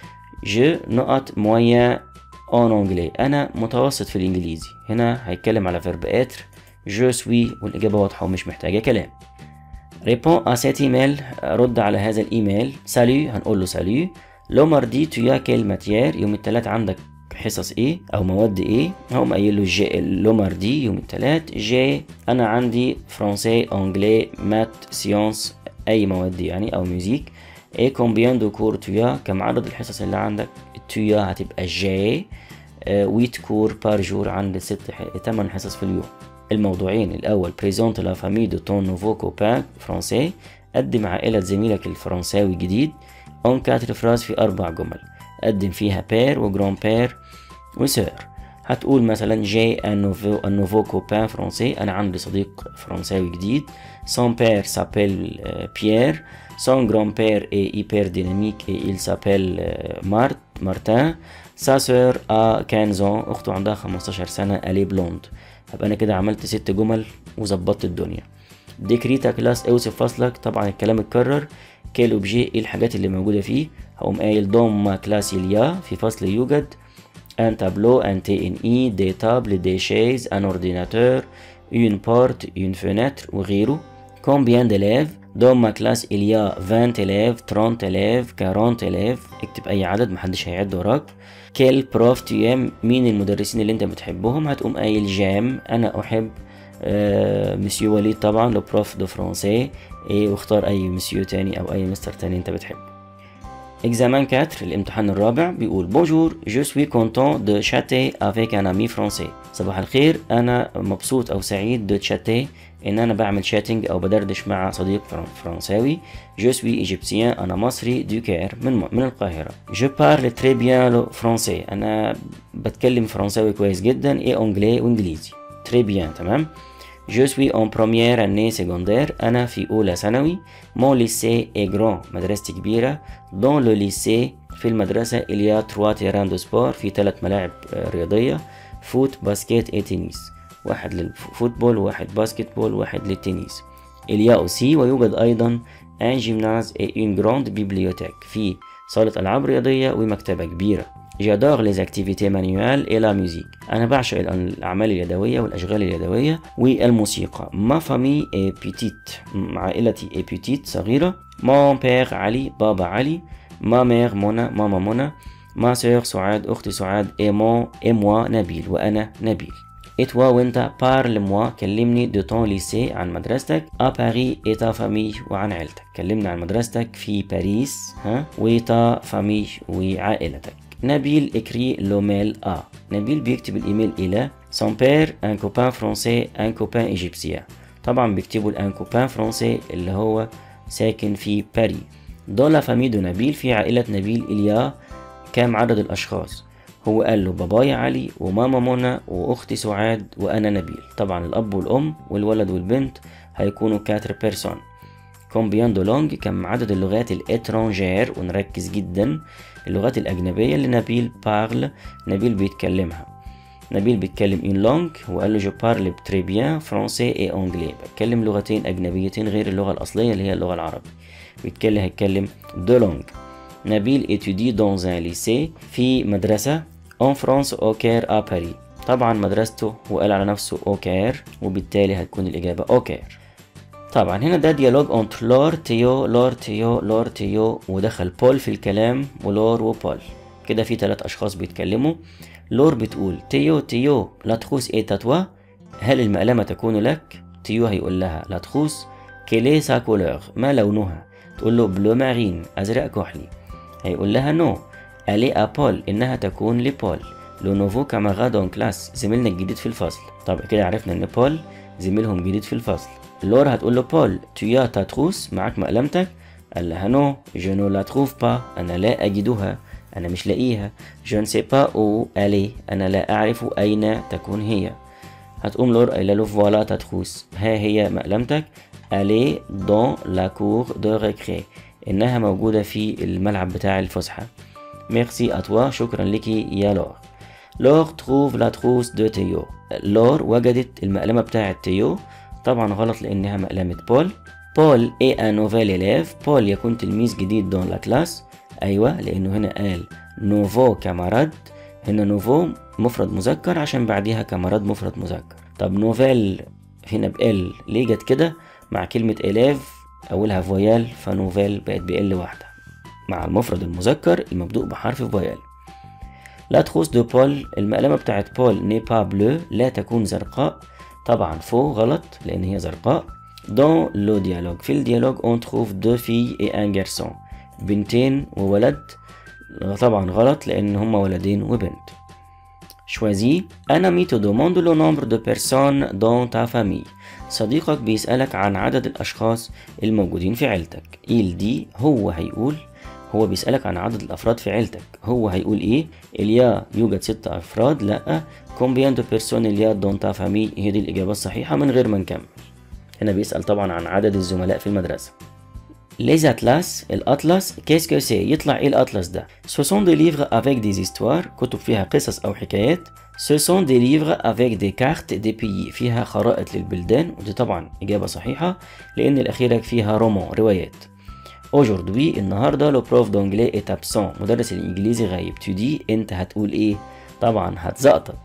جو نقط مويان اون انجلي انا متوسط في الانجليزي هنا هيتكلم على فيرب اتر جو سوي والاجابه واضحه ومش محتاجه كلام ريبون ا سيت ايميل رد على هذا الايميل سالو هنقول له سالو لو ماردي تو يا كيل ماتيير يوم التلات عندك حصص ايه او مواد ايه هقوم قايل له جي لو ماردي يوم التلات جي انا عندي فرونسي انجلي مات سيونس اي مواد يعني او ميوزيك ايه كومبيان دو كور تويا كم عدد الحصص اللي عندك التويا هتبقى جي آه، ويت كور بار جور عند ست ح... 8 حصص في اليوم الموضوعين الأول بريزونت لا فامي دو تون نوفو كوبان فرونسي قدم عائلة زميلك الفرنساوي الجديد اون كاتر فراز في أربع جمل قدم فيها بير وجران بير وسير هتقول مثلا جي ان نوفو ان نوفو كوبان فرونسي انا عندي صديق فرنساوي جديد سون بير سابيل بيير son grand-père est hyper dynamique et il s'appelle euh, Mart, Martin. Sa sœur a 15 ans أخته عندها 15 سنة elle est blonde هبقى أنا كده عملت ست جمل وظبطت الدنيا ديكريتا كلاس اوصف فصلك طبعا الكلام اتكرر كيل اوبجي ايه الحاجات اللي موجودة فيه هقوم قايل دوم ما كلاس يليا في فصل يوجد un tableau, un TNI, des tables, des chaises, un ordinateur, une porte, une fenêtre وغيره. Combien d'élèves? Dans ma classe il y a 20 élèves, 30 élèves, 40 élèves. اكتب أي عدد محدش هيعد وراك. Quel prof tu aimes? مين المدرسين اللي أنت بتحبهم؟ هتقوم قايل جام أنا أحب آه مسيو وليد طبعا لو بروف دو فرونسي إيه واختار أي مسيو تاني أو أي مستر تاني أنت بتحبه. Examen 4 الامتحان الرابع بيقول بونجور جو سوي كونتون دو شاتي افيك ان امي فرونسي صباح الخير انا مبسوط او سعيد دو تشاتي ان انا بعمل شاتنج او بدردش مع صديق فرن- فرنساوي جو سوي ايجيبسيان انا مصري دو كير من من القاهره جو بارل تري بيان لو فرونسي انا بتكلم فرنساوي كويس جدا اي انجلي وانجليزي تري بيان تمام Je suis en première année secondaire أنا في أولى ثانوي Mon lycée est grand مدرستي كبيرة Dans le lycée في المدرسة il y a trois terrains de sport في ثلاث ملاعب آه، رياضية فوت باسكت et تنس واحد للفوتبول واحد باسكتبول واحد للتنس Il y a aussi ويوجد أيضا un gymnase et une grande bibliothèque في صالة ألعاب رياضية ومكتبة كبيرة J'adore les activités manuelles et la musique. أنا بعشق الأن- الأعمال اليدوية والأشغال اليدوية والموسيقى. Ma famille est petite. م- عائلتي est petite صغيرة. Mon père علي بابا علي. Ma mère منى ماما منى. Ma sœur سعاد أختي سعاد et mon et moi نبيل وأنا نبيل. et toi وانت parle moi كلمني de ton lycée عن مدرستك à Paris et ta famille وعن عيلتك كلمني عن مدرستك في باريس ها وتا فامي وعائلتك نبيل écrit l'email à نبيل بيكتب الايميل الى son père un copain français un copain égyptien طبعا بيكتبوا الان كوبان فرونسي اللي هو ساكن في باري dans la famille de نبيل في عائلة نبيل إليا كام عدد الأشخاص هو قال له بابايا علي وماما منى واختي سعاد وانا نبيل طبعا الاب والام والولد والبنت هيكونوا كاتر بيرسون كومبيان دو لونج كم عدد اللغات الاترانجير ونركز جدا اللغات الأجنبية اللي نبيل بارل نبيل بيتكلمها نبيل بيتكلم إن لونج وقال له جو بارل تري بيان فرونسي اي أونجلي بتكلم لغتين أجنبيتين غير اللغة الأصلية اللي هي اللغة العربية بيتكلم هيتكلم دو لونج نبيل étudie dans un lycée في مدرسة en France au Caire à Paris طبعا مدرسته وقال على نفسه au Caire وبالتالي هتكون الإجابة au Caire طبعا هنا ده ديالوج انت لور تيو لور تيو لور تيو ودخل بول في الكلام ولور وبول كده في ثلاث اشخاص بيتكلموا لور بتقول تيو تيو لا تخوس ايه تاتوا هل المقلمة تكون لك تيو هيقول لها لا تخوس كيلي سا كولور ما لونها تقول له بلو مارين ازرق كحلي هيقول لها نو الي ابول انها تكون لبول لو نوفو كاماراد دون كلاس زميلنا الجديد في الفصل طب كده عرفنا ان بول زميلهم جديد في الفصل لور هتقول له بول تيا تاتروس معاك مقلمتك قال لها نو جو نو لا تروف با انا لا اجدها انا مش لاقيها جو نسي با او الي انا لا اعرف اين تكون هي هتقوم لور قايله له فوالا تاتروس ها هي مقلمتك الي دون لا كور دو ريكري انها موجوده في الملعب بتاع الفسحه ميرسي اتوا شكرا لك يا لور لور تروف لا تروس دو تيو لور وجدت المقلمه بتاعه تيو طبعا غلط لانها مقلمة بول بول اي ان نوفيل اليف بول يكون تلميذ جديد دون لا كلاس ايوه لانه هنا قال نوفو كاماراد هنا نوفو مفرد مذكر عشان بعديها كاماراد مفرد مذكر طب نوفيل هنا بال ليه جت كده مع كلمة اليف اولها فويال فنوفيل بقت بال واحدة مع المفرد المذكر المبدوء بحرف فويال لا تخص دو بول المقلمة بتاعت بول ني با بلو لا تكون زرقاء طبعا فو غلط لان هي زرقاء dans le dialogue في الديالوج on trouve deux filles et un garçon بنتين وولد طبعا غلط لان هما ولدين وبنت شوازي أنا مي te demande le nombre de personnes dans ta famille صديقك بيسألك عن عدد الأشخاص الموجودين في عيلتك il دي هو هيقول هو بيسألك عن عدد الأفراد في عيلتك هو هيقول إيه إليا يوجد ست أفراد لأ combien de personnes il y a dans ta famille هي دي الإجابة الصحيحة من غير ما نكمل هنا بيسأل طبعا عن عدد الزملاء في المدرسة Les atlas الأطلس qu'est-ce que c'est يطلع إيه الأطلس ده Ce sont des livres avec des histoires كتب فيها قصص أو حكايات Ce sont des livres avec des cartes des pays فيها خرائط للبلدان ودي طبعا إجابة صحيحة لأن الأخيرة فيها رومان روايات Aujourd'hui النهاردة لو بروف دونجلي est absent مدرس الإنجليزي غايب تودي أنت هتقول إيه طبعا هتزقطط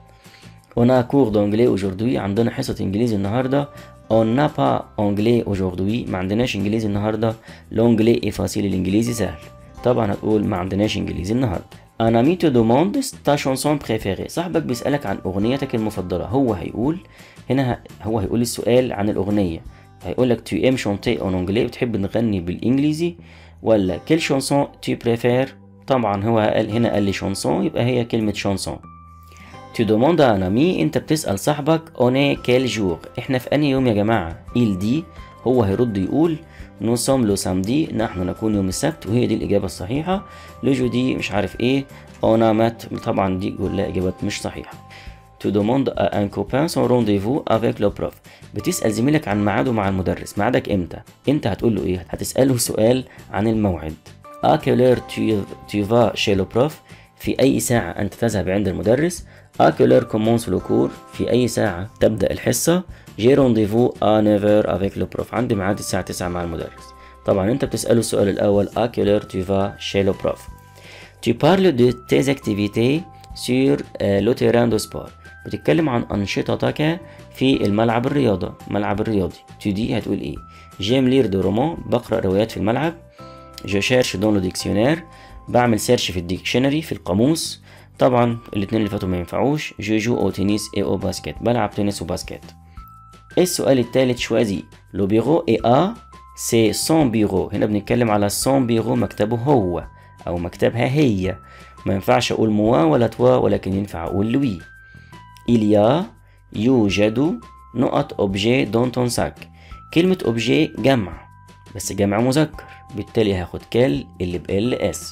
On a cours d'anglais aujourd'hui عندنا حصة إنجليزي النهاردة On n'a pas anglais aujourd'hui ما عندناش إنجليزي النهاردة l'anglais est facile الإنجليزي سهل طبعا هتقول ما عندناش إنجليزي النهاردة Un ami te demande ta chanson préférée صاحبك بيسألك عن أغنيتك المفضلة هو هيقول هنا ه- هو هيقول السؤال عن الأغنية هيقول لك tu aimes chanter en anglais بتحب نغني بالإنجليزي ولا quelle chanson tu préfères طبعا هو قال هنا قال لي chanson يبقى هي كلمة chanson Tu demandes à un ami انت بتسأل صاحبك on est quel jour احنا في انهي يوم يا جماعة il dit هو هيرد يقول nous sommes le samedi نحن نكون يوم السبت وهي دي الإجابة الصحيحة le jeudi مش عارف ايه on a mat طبعا دي كلها إجابات مش صحيحة Tu demandes à un copain son rendez-vous avec le prof بتسأل زميلك عن ميعاده مع المدرس ميعادك امتى انت هتقول له ايه هتسأله سؤال عن الموعد à quelle heure tu, tu vas chez le prof في أي ساعة أنت تذهب عند المدرس à quelle heure commence le cours في أي ساعة تبدأ الحصة j'ai rendez-vous à 9h avec le prof عندي ميعاد الساعة 9 مع المدرس طبعا أنت بتسأله السؤال الأول à quelle heure tu vas chez le prof Tu parles de tes activités sur euh, le terrain de sport بتتكلم عن أنشطتك في الملعب الرياضة ملعب الرياضي tu dis هتقول إيه j'aime lire de romans بقرأ روايات في الملعب je cherche dans le dictionnaire بعمل سيرش في الديكشنري في القاموس طبعا الاتنين اللي فاتوا ما ينفعوش جو جو او تنس اي او باسكت بلعب تنس وباسكت السؤال التالت شوازي لو بيرو اي ا سي سون بيرو هنا بنتكلم على سون بيرو مكتبه هو او مكتبها هي ما ينفعش اقول موا ولا توا ولكن ينفع اقول لوي إليا يوجد نقط اوبجي دون تون ساك كلمة اوبجي جمع بس جمع مذكر بالتالي هاخد كال اللي ب ال اس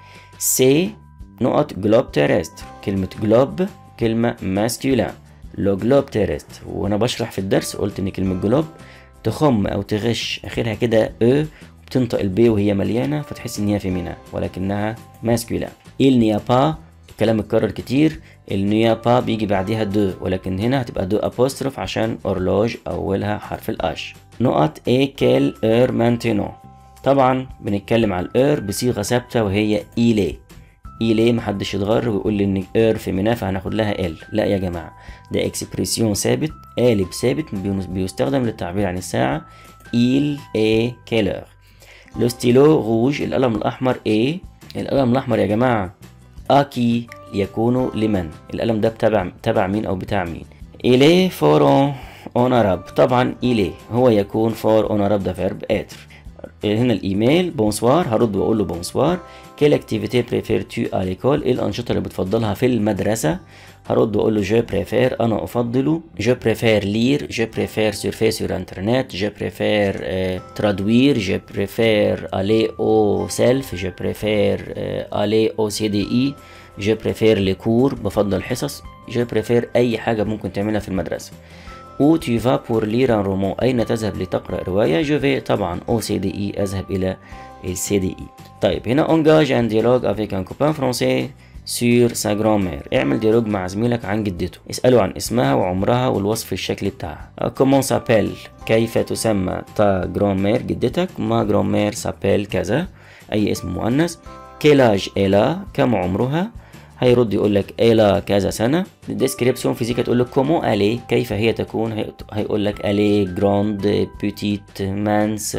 سي نقط جلوب تيرستر كلمة جلوب كلمة ماسكيولان لو جلوب تيرستر وانا بشرح في الدرس قلت ان كلمة جلوب تخم او تغش اخرها كده او بتنطق البي وهي مليانة فتحس ان هي فيمينا ولكنها ماسكيولان il n'y a pas الكلام اتكرر كتير النيا با بيجي بعديها دو ولكن هنا هتبقى دو ابوستروف عشان اورلوج اولها حرف الاش نقط اي كيل اور مانتينو طبعا بنتكلم على الاور بصيغه ثابته وهي ايلي ايلي محدش يتغر ويقول لي ان اور فيمينا فهناخد لها ال لا يا جماعه ده اكسبريسيون ثابت قالب ثابت بيستخدم للتعبير عن الساعه إيل اي كيلر لو ستيلو روج القلم الاحمر ايه القلم الاحمر يا جماعه اكي يكون لمن القلم ده بتابع تبع مين او بتاع مين إليه فور اونراب طبعا إليه هو يكون فور اونراب ده فيرب اتر هنا الايميل بونسوار هرد واقول له بونسوار كيل اكتيفيتي بريفير تو ا ليكول ايه الانشطه اللي بتفضلها في المدرسه هرد واقول له جو بريفير انا افضل جو بريفير لير جو بريفير سيرفي سور انترنت جو بريفير ترادوير جو بريفير الي او سيلف جو بريفير الي او سي دي اي جو بريفير لي كور بفضل حصص جو بريفير اي حاجه ممكن تعملها في المدرسه او tu vas pour lire un roman أين تذهب لتقرأ رواية جو في طبعا او سي دي اي أذهب إلى السي دي اي طيب هنا engage un dialogue avec un copain français sur sa grand-mère اعمل ديالوج مع زميلك عن جدته اسأله عن اسمها وعمرها والوصف الشكلي بتاعها comment s'appelle كيف تسمى تا grand-mère جدتك ما grand-mère s'appelle كذا أي اسم مؤنث quel âge elle a كم عمرها هيرد يقول لك إلى كذا سنة ديسكريبسيون فيزيكا تقول لك كومون ألي كيف هي تكون هيقول لك ألي جراند بوتيت مانس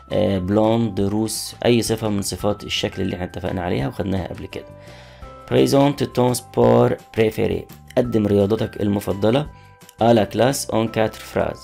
بلوند روس أي صفة من صفات الشكل اللي احنا اتفقنا عليها وخدناها قبل كده بريزونت تون سبور بريفيري قدم رياضتك المفضلة على كلاس اون كاتر فراز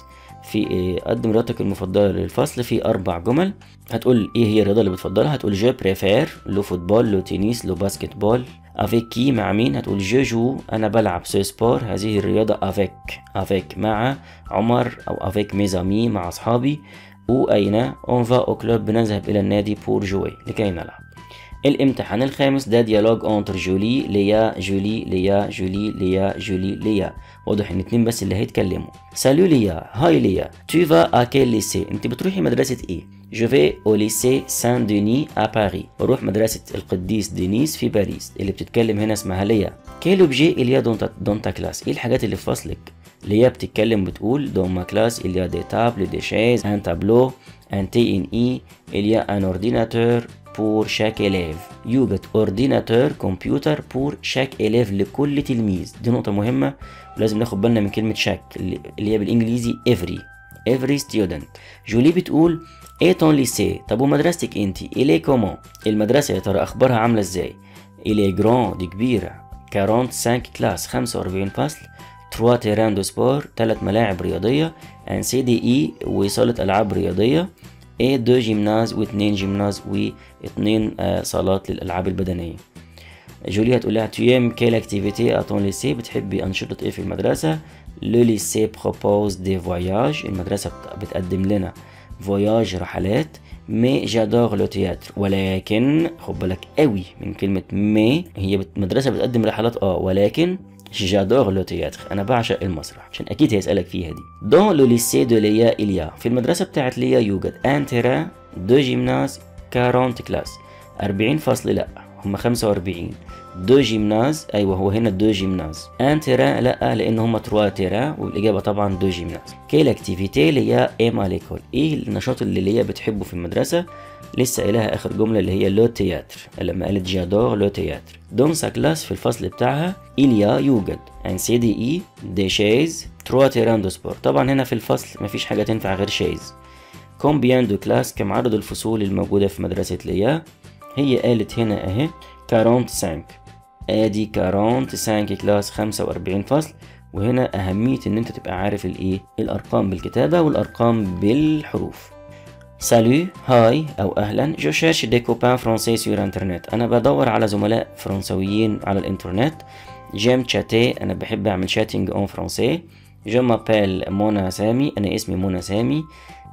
في قدم رياضتك المفضلة للفصل في أربع جمل هتقول إيه هي الرياضة اللي بتفضلها هتقول جو بريفير لو فوتبول لو تنس لو باسكت بول افيك كي مع مين هتقول جو جو انا بلعب سو سبور هذه الرياضة افيك افيك مع عمر او افيك ميزامي مع اصحابي واين اون فا او كلوب بنذهب الى النادي بور جوي لكي نلعب الامتحان الخامس ده ديالوج اونتر جولي ليا جولي ليا جولي ليا جولي ليا واضح ان اتنين بس اللي هيتكلموا سالو ليا هاي ليا tu vas à quel lycée انت بتروحي مدرسة ايه جو في او ليسي سان دوني ا باري بروح مدرسة القديس دينيس في باريس اللي بتتكلم هنا اسمها ليا كيل اوبجي اليا دون دون تا كلاس ايه الحاجات اللي في فصلك ليا بتتكلم بتقول دون ما كلاس اليا دي تابل دي شيز ان تابلو ان تي ان اي اليا ان اورديناتور بور شاك إليف يوجد اورديناتور كمبيوتر بور شاك إليف لكل تلميذ دي نقطة مهمة ولازم ناخد بالنا من كلمة شاك اللي هي بالإنجليزي every every student جولي بتقول ايه تون ليسي طب ومدرستك انتي اليه كومون المدرسة يا ترى اخبارها عاملة ازاي اليه جران دي كبيرة 45 كلاس 45 فصل 3 تيران دو سبور 3 ملاعب رياضية ان سي دي اي وصالة العاب رياضية ايه دو جيمناز واثنين جيمناز واثنين آه صالات للالعاب البدنية جوليا تقول لها تيام كيل اكتيفيتي اتون ليسي بتحبي انشطة ايه في المدرسة لو ليسي بروبوز دي فواياج المدرسة بتقدم لنا فواياج رحلات مي جادور لو تياتر ولكن خد بالك قوي من كلمة مي هي بت... مدرسة بتقدم رحلات اه ولكن جادور لو تياتر انا بعشق المسرح عشان اكيد هيسألك فيها دي دون لو ليسي دو ليا إليا في المدرسة بتاعت ليا يوجد ان تيران دو جيمناز 40 كلاس 40 فصل لا هم 45 دو جيمناز ايوه هو هنا دو جيمناز ان تيران لا لان هم تروا تيران والاجابه طبعا دو جيمناز كيل اكتيفيتي اللي هي ام اليكول ايه النشاط اللي هي بتحبه في المدرسه لسه قايلها اخر جمله اللي هي لو تياتر لما قالت جادور لو تياتر دون سا كلاس في الفصل بتاعها إليا يوجد ان سي دي اي دي شيز تروا تيران دو سبور طبعا هنا في الفصل مفيش حاجه تنفع غير شيز كومبيان دو كلاس كم عدد الفصول الموجوده في مدرسه ليا هي قالت هنا اهي 45 ادي 45 كلاس 45 فصل وهنا اهمية ان انت تبقى عارف الايه الارقام بالكتابة والارقام بالحروف سالو هاي او اهلا جو شيرش دي كوبان فرونسي سور انترنت انا بدور على زملاء فرنسويين على الانترنت جيم تشاتي انا بحب اعمل شاتنج اون فرونسي جو مابيل منى سامي انا اسمي منى سامي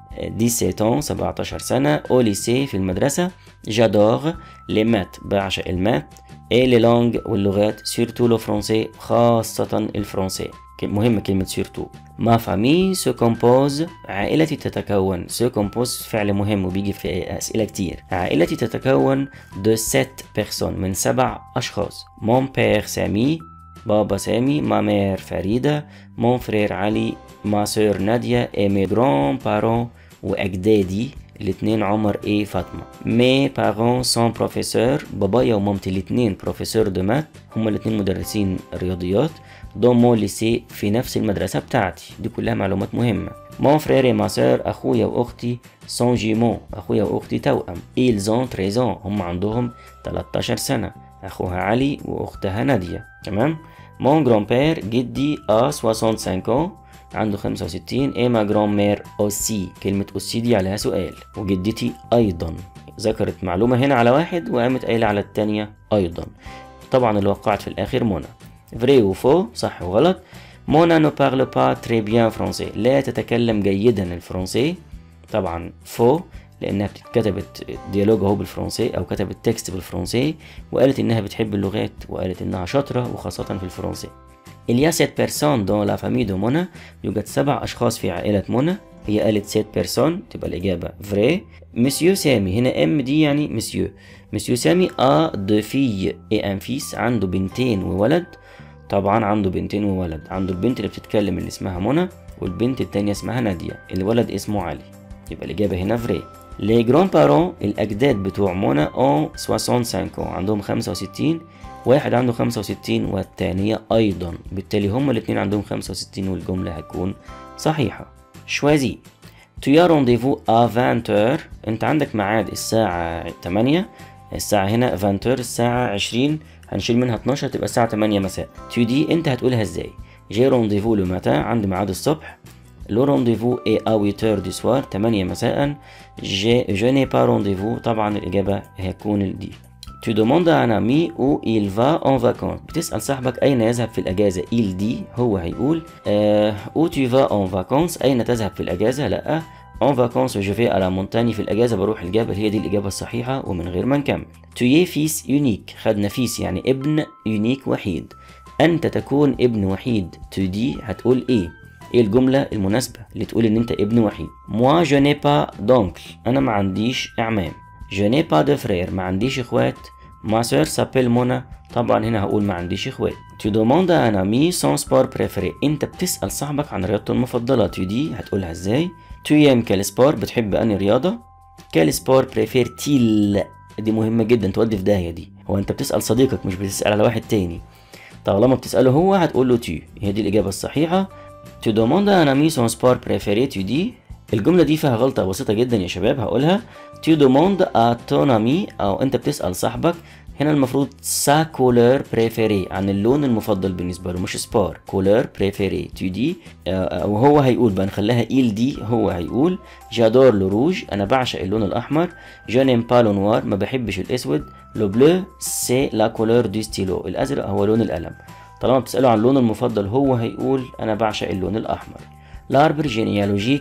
17 ans 17 سنة او ليسي في المدرسة جادور لي مات بعشق المات اي لي لونج واللغات سيرتو لو فرونسي خاصة الفرنسي مهمة كلمة سيرتو ما فامي سو كومبوز عائلتي تتكون سو كومبوز فعل مهم وبيجي في أسئلة كتير عائلتي تتكون دو سيت بيرسون من سبع أشخاص مون بير سامي بابا سامي ما مير فريدة مون فرير علي ما سور نادية اي مي جران بارون واجدادي الاتنين عمر ايه فاطمة مي بارون سون بروفيسور بابايا ومامتي الاتنين بروفيسور دو مات هما الاتنين مدرسين رياضيات دون مون ليسي في نفس المدرسة بتاعتي دي كلها معلومات مهمة مون فرير ما سور اخويا واختي سون جيمون اخويا واختي توأم إلزون تريزون هم عندهم 13 سنة اخوها علي واختها نادية تمام مون جران بير جدي ا 65 ans عنده 65 اي ما جران مير اوسي كلمة اوسي دي عليها سؤال وجدتي ايضا ذكرت معلومة هنا على واحد وقامت قايلة على التانية ايضا طبعا اللي وقعت في الاخر منى فري وفو صح وغلط مونا نو بارل با تري بيان فرونسي لا تتكلم جيدا الفرنسي طبعا فو لانها كتبت ديالوج اهو بالفرنسي او كتبت تكست بالفرنسي وقالت انها بتحب اللغات وقالت انها شاطره وخاصه في الفرنسي Il y a sept personnes dans la famille de منى يوجد سبع أشخاص في عائلة منى هي قالت سيت بيرسون تبقى الإجابة فري مسيو سامي هنا ام دي يعني مسيو مسيو سامي ا دو في اي ان فيس عنده بنتين وولد طبعا عنده بنتين وولد عنده البنت اللي بتتكلم اللي اسمها منى والبنت التانية اسمها نادية الولد اسمه علي يبقى الإجابة هنا فري لي جران بارون الأجداد بتوع منى اون 65 عندهم 65 واحد عنده 65 والتانية أيضا بالتالي هما الاتنين عندهم 65 والجملة هتكون صحيحة شوازي Tu as rendez-vous à 20h انت عندك ميعاد الساعة 8 الساعة هنا 20h الساعة 20 هنشيل منها 12 تبقى الساعة 8 مساء tu دي انت هتقولها ازاي جي رونديفو لو ماتان عندي ميعاد الصبح لو رونديفو اي ا 8h دي سوار 8 مساء جي جو ني با رونديفو طبعا الإجابة هتكون دي Tu demandes à un ami où il va en vacances. بتسأل صاحبك أين يذهب في الأجازة. il دي هو هيقول آه où tu vas en vacances أين تذهب في الأجازة؟ لأ en vacances je vais à la montagne في الأجازة بروح الجبل هي دي الإجابة الصحيحة ومن غير ما نكمل. tu es fils unique خدنا فيس يعني ابن يونيك وحيد. أنت تكون ابن وحيد. tu دي هتقول إيه؟ ايه الجملة المناسبة اللي تقول ان انت ابن وحيد moi je n'ai pas d'oncle انا ما عنديش اعمام je n'ai pas de frère ما عنديش اخوات ما سور سابيل منى طبعا هنا هقول ما عنديش اخوات tu demandes à un ami son sport préféré انت بتسأل صاحبك عن رياضته المفضلة tu دي هتقولها ازاي tu aimes quel sport بتحب انهي رياضة quel sport préfère-t-il دي مهمة جدا تودي في داهية دي هو انت بتسأل صديقك مش بتسأل على واحد تاني طالما بتسأله هو هتقول له tu هي دي الإجابة الصحيحة tu demandes à un ami son sport préféré tu dis الجملة دي فيها غلطة بسيطة جدا يا شباب هقولها tu demandes à ton ami أو أنت بتسأل صاحبك هنا المفروض sa couleur préférée عن اللون المفضل بالنسبة له مش سبار couleur préférée tu dis أو هو هيقول بقى نخليها il دي هو هيقول j'adore le rouge أنا بعشق اللون الأحمر je n'aime pas le noir ما بحبش الأسود le bleu c'est la couleur du stylo الأزرق هو لون القلم طالما بتسأله عن اللون المفضل هو هيقول أنا بعشق اللون الأحمر لاربر جينيالوجيك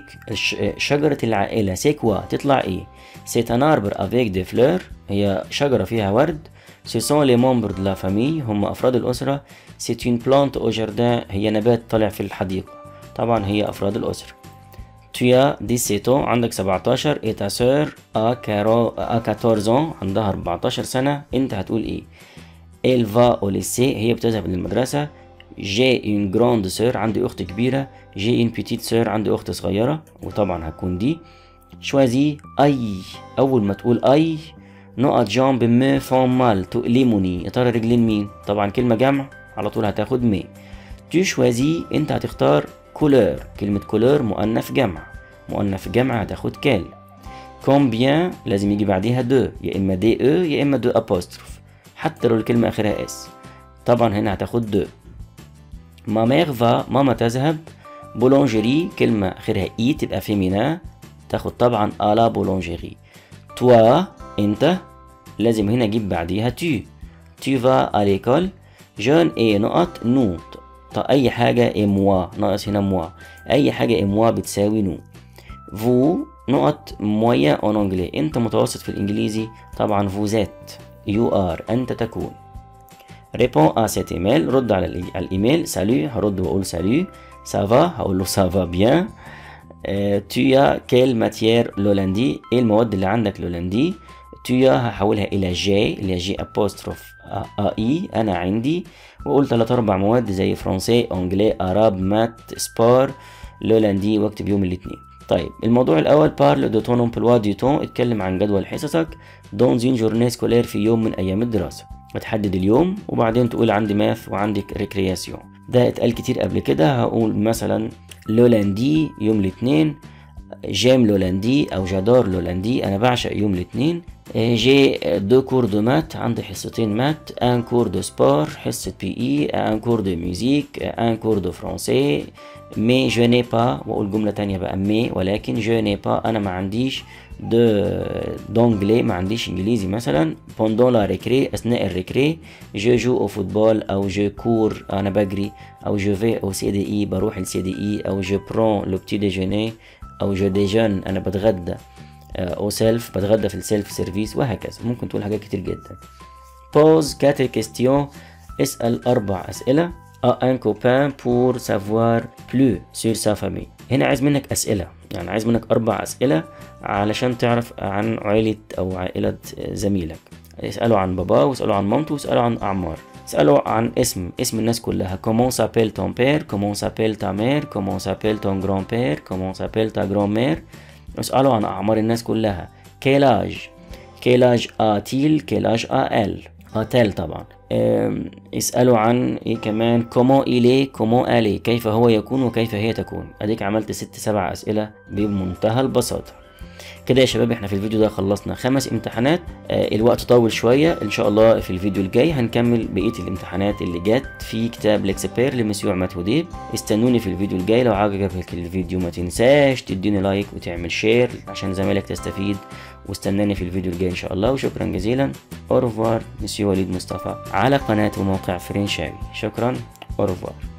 شجرة العائلة سي كوا تطلع ايه سيت ان اربر افيك دي فلور هي شجرة فيها ورد سي سون لي ممبر دو لا فامي هم افراد الاسرة سيت اون بلانت او جاردان هي نبات طالع في الحديقة طبعا هي افراد الاسرة تويا دي سيتو عندك 17 اي تا سور ا كارو ا 14 عندها 14 سنة انت هتقول ايه elle va au lycée هي بتذهب للمدرسة جي اون جراند سور عندي اخت كبيرة جي اون بيتيت سور عندي اخت صغيرة وطبعا هتكون دي شوازي اي اول ما تقول اي نقط جامب مي فون مال تؤلمني يا ترى رجلين مين طبعا كلمة جمع على طول هتاخد مي تو شوازي انت هتختار كولور كلمة كولور مؤنث جمع مؤنث جمع هتاخد كال كومبيان لازم يجي بعديها دو يا اما دي او يا اما دو ابوستروف حتى لو الكلمة اخرها اس طبعا هنا هتاخد دو ما مير فا ماما تذهب بولونجيري كلمة آخرها إي تبقى فيمينا تاخد طبعا ألا بولونجيري توا أنت لازم هنا أجيب بعديها تو tu vas à l'école جون ايه نقط نو طب أي حاجة اي موا ناقص هنا موا أي حاجة اي موا بتساوي نو فو نقط مويا اون انجلي انت متوسط في الانجليزي طبعا فوزات يو ار انت تكون ريبون ا سيت ايميل رد على الايميل سالو هرد واقول سالو سافا هقول له سافا بيان tu as quelle matière لولاندي ايه المواد اللي عندك لولاندي tu as هحولها الى جي اللي هي جي ابوستروف ا اي انا عندي واقول ثلاث اربع مواد زي فرنسي انجلي عرب مات سبور لولاندي واكتب يوم الاثنين طيب الموضوع الاول بارل دو تون امبلوا دي تون اتكلم عن جدول حصصك دون زين جورني سكولير في يوم من ايام الدراسه وتحدد اليوم وبعدين تقول عندي ماث وعندي ريكرياسيون ده اتقال كتير قبل كده هقول مثلا لولاندي يوم الاثنين جيم لولاندي او جادور لولاندي انا بعشق يوم الاثنين جي دو كور دو مات عندي حصتين مات ان كور دو سبور حصة بي اي ان كور دو ميوزيك ان كور دو فرونسي مي جو ني با واقول جملة تانية بقى مي ولكن جو ني با انا ما عنديش دو دونجلي ما عنديش انجليزي مثلا بوندون لا ريكري اثناء الريكري جو جو او فوتبول او جو كور انا بجري او جو في او سي دي اي بروح السي دي اي او جو برون لو بتي ديجوني او جو ديجون انا بتغدى او سيلف بتغدى في السيلف سيرفيس وهكذا ممكن تقول حاجات كتير جدا بوز كاتر كيستيون اسأل أربع أسئلة à un copain pour savoir plus sur sa famille هنا عايز منك أسئلة يعني عايز منك أربع أسئلة علشان تعرف عن عائلة أو عائلة زميلك اسأله عن باباه واسأله عن مامته واسأله عن أعمار اسأله عن اسم اسم الناس كلها comment s'appelle ton père comment s'appelle ta mère comment s'appelle ton grand-père comment s'appelle ta grand-mère اسأله عن أعمار الناس كلها quel âge quel âge a-t-il quel âge a-elle a-t-elle طبعا اسأله عن ايه كمان comment il est comment elle est كيف هو يكون وكيف هي تكون اديك عملت ست سبع أسئلة بمنتهى البساطة كده يا شباب احنا في الفيديو ده خلصنا خمس امتحانات آه الوقت طول شوية ان شاء الله في الفيديو الجاي هنكمل بقية الامتحانات اللي جت في كتاب لكسبير لمسيو عماد هديب استنوني في الفيديو الجاي لو عجبك الفيديو ما تنساش تديني لايك وتعمل شير عشان زمايلك تستفيد واستناني في الفيديو الجاي ان شاء الله وشكرا جزيلا اورفوار مسيو وليد مصطفى على قناة وموقع فرنشاوي شكرا اورفوار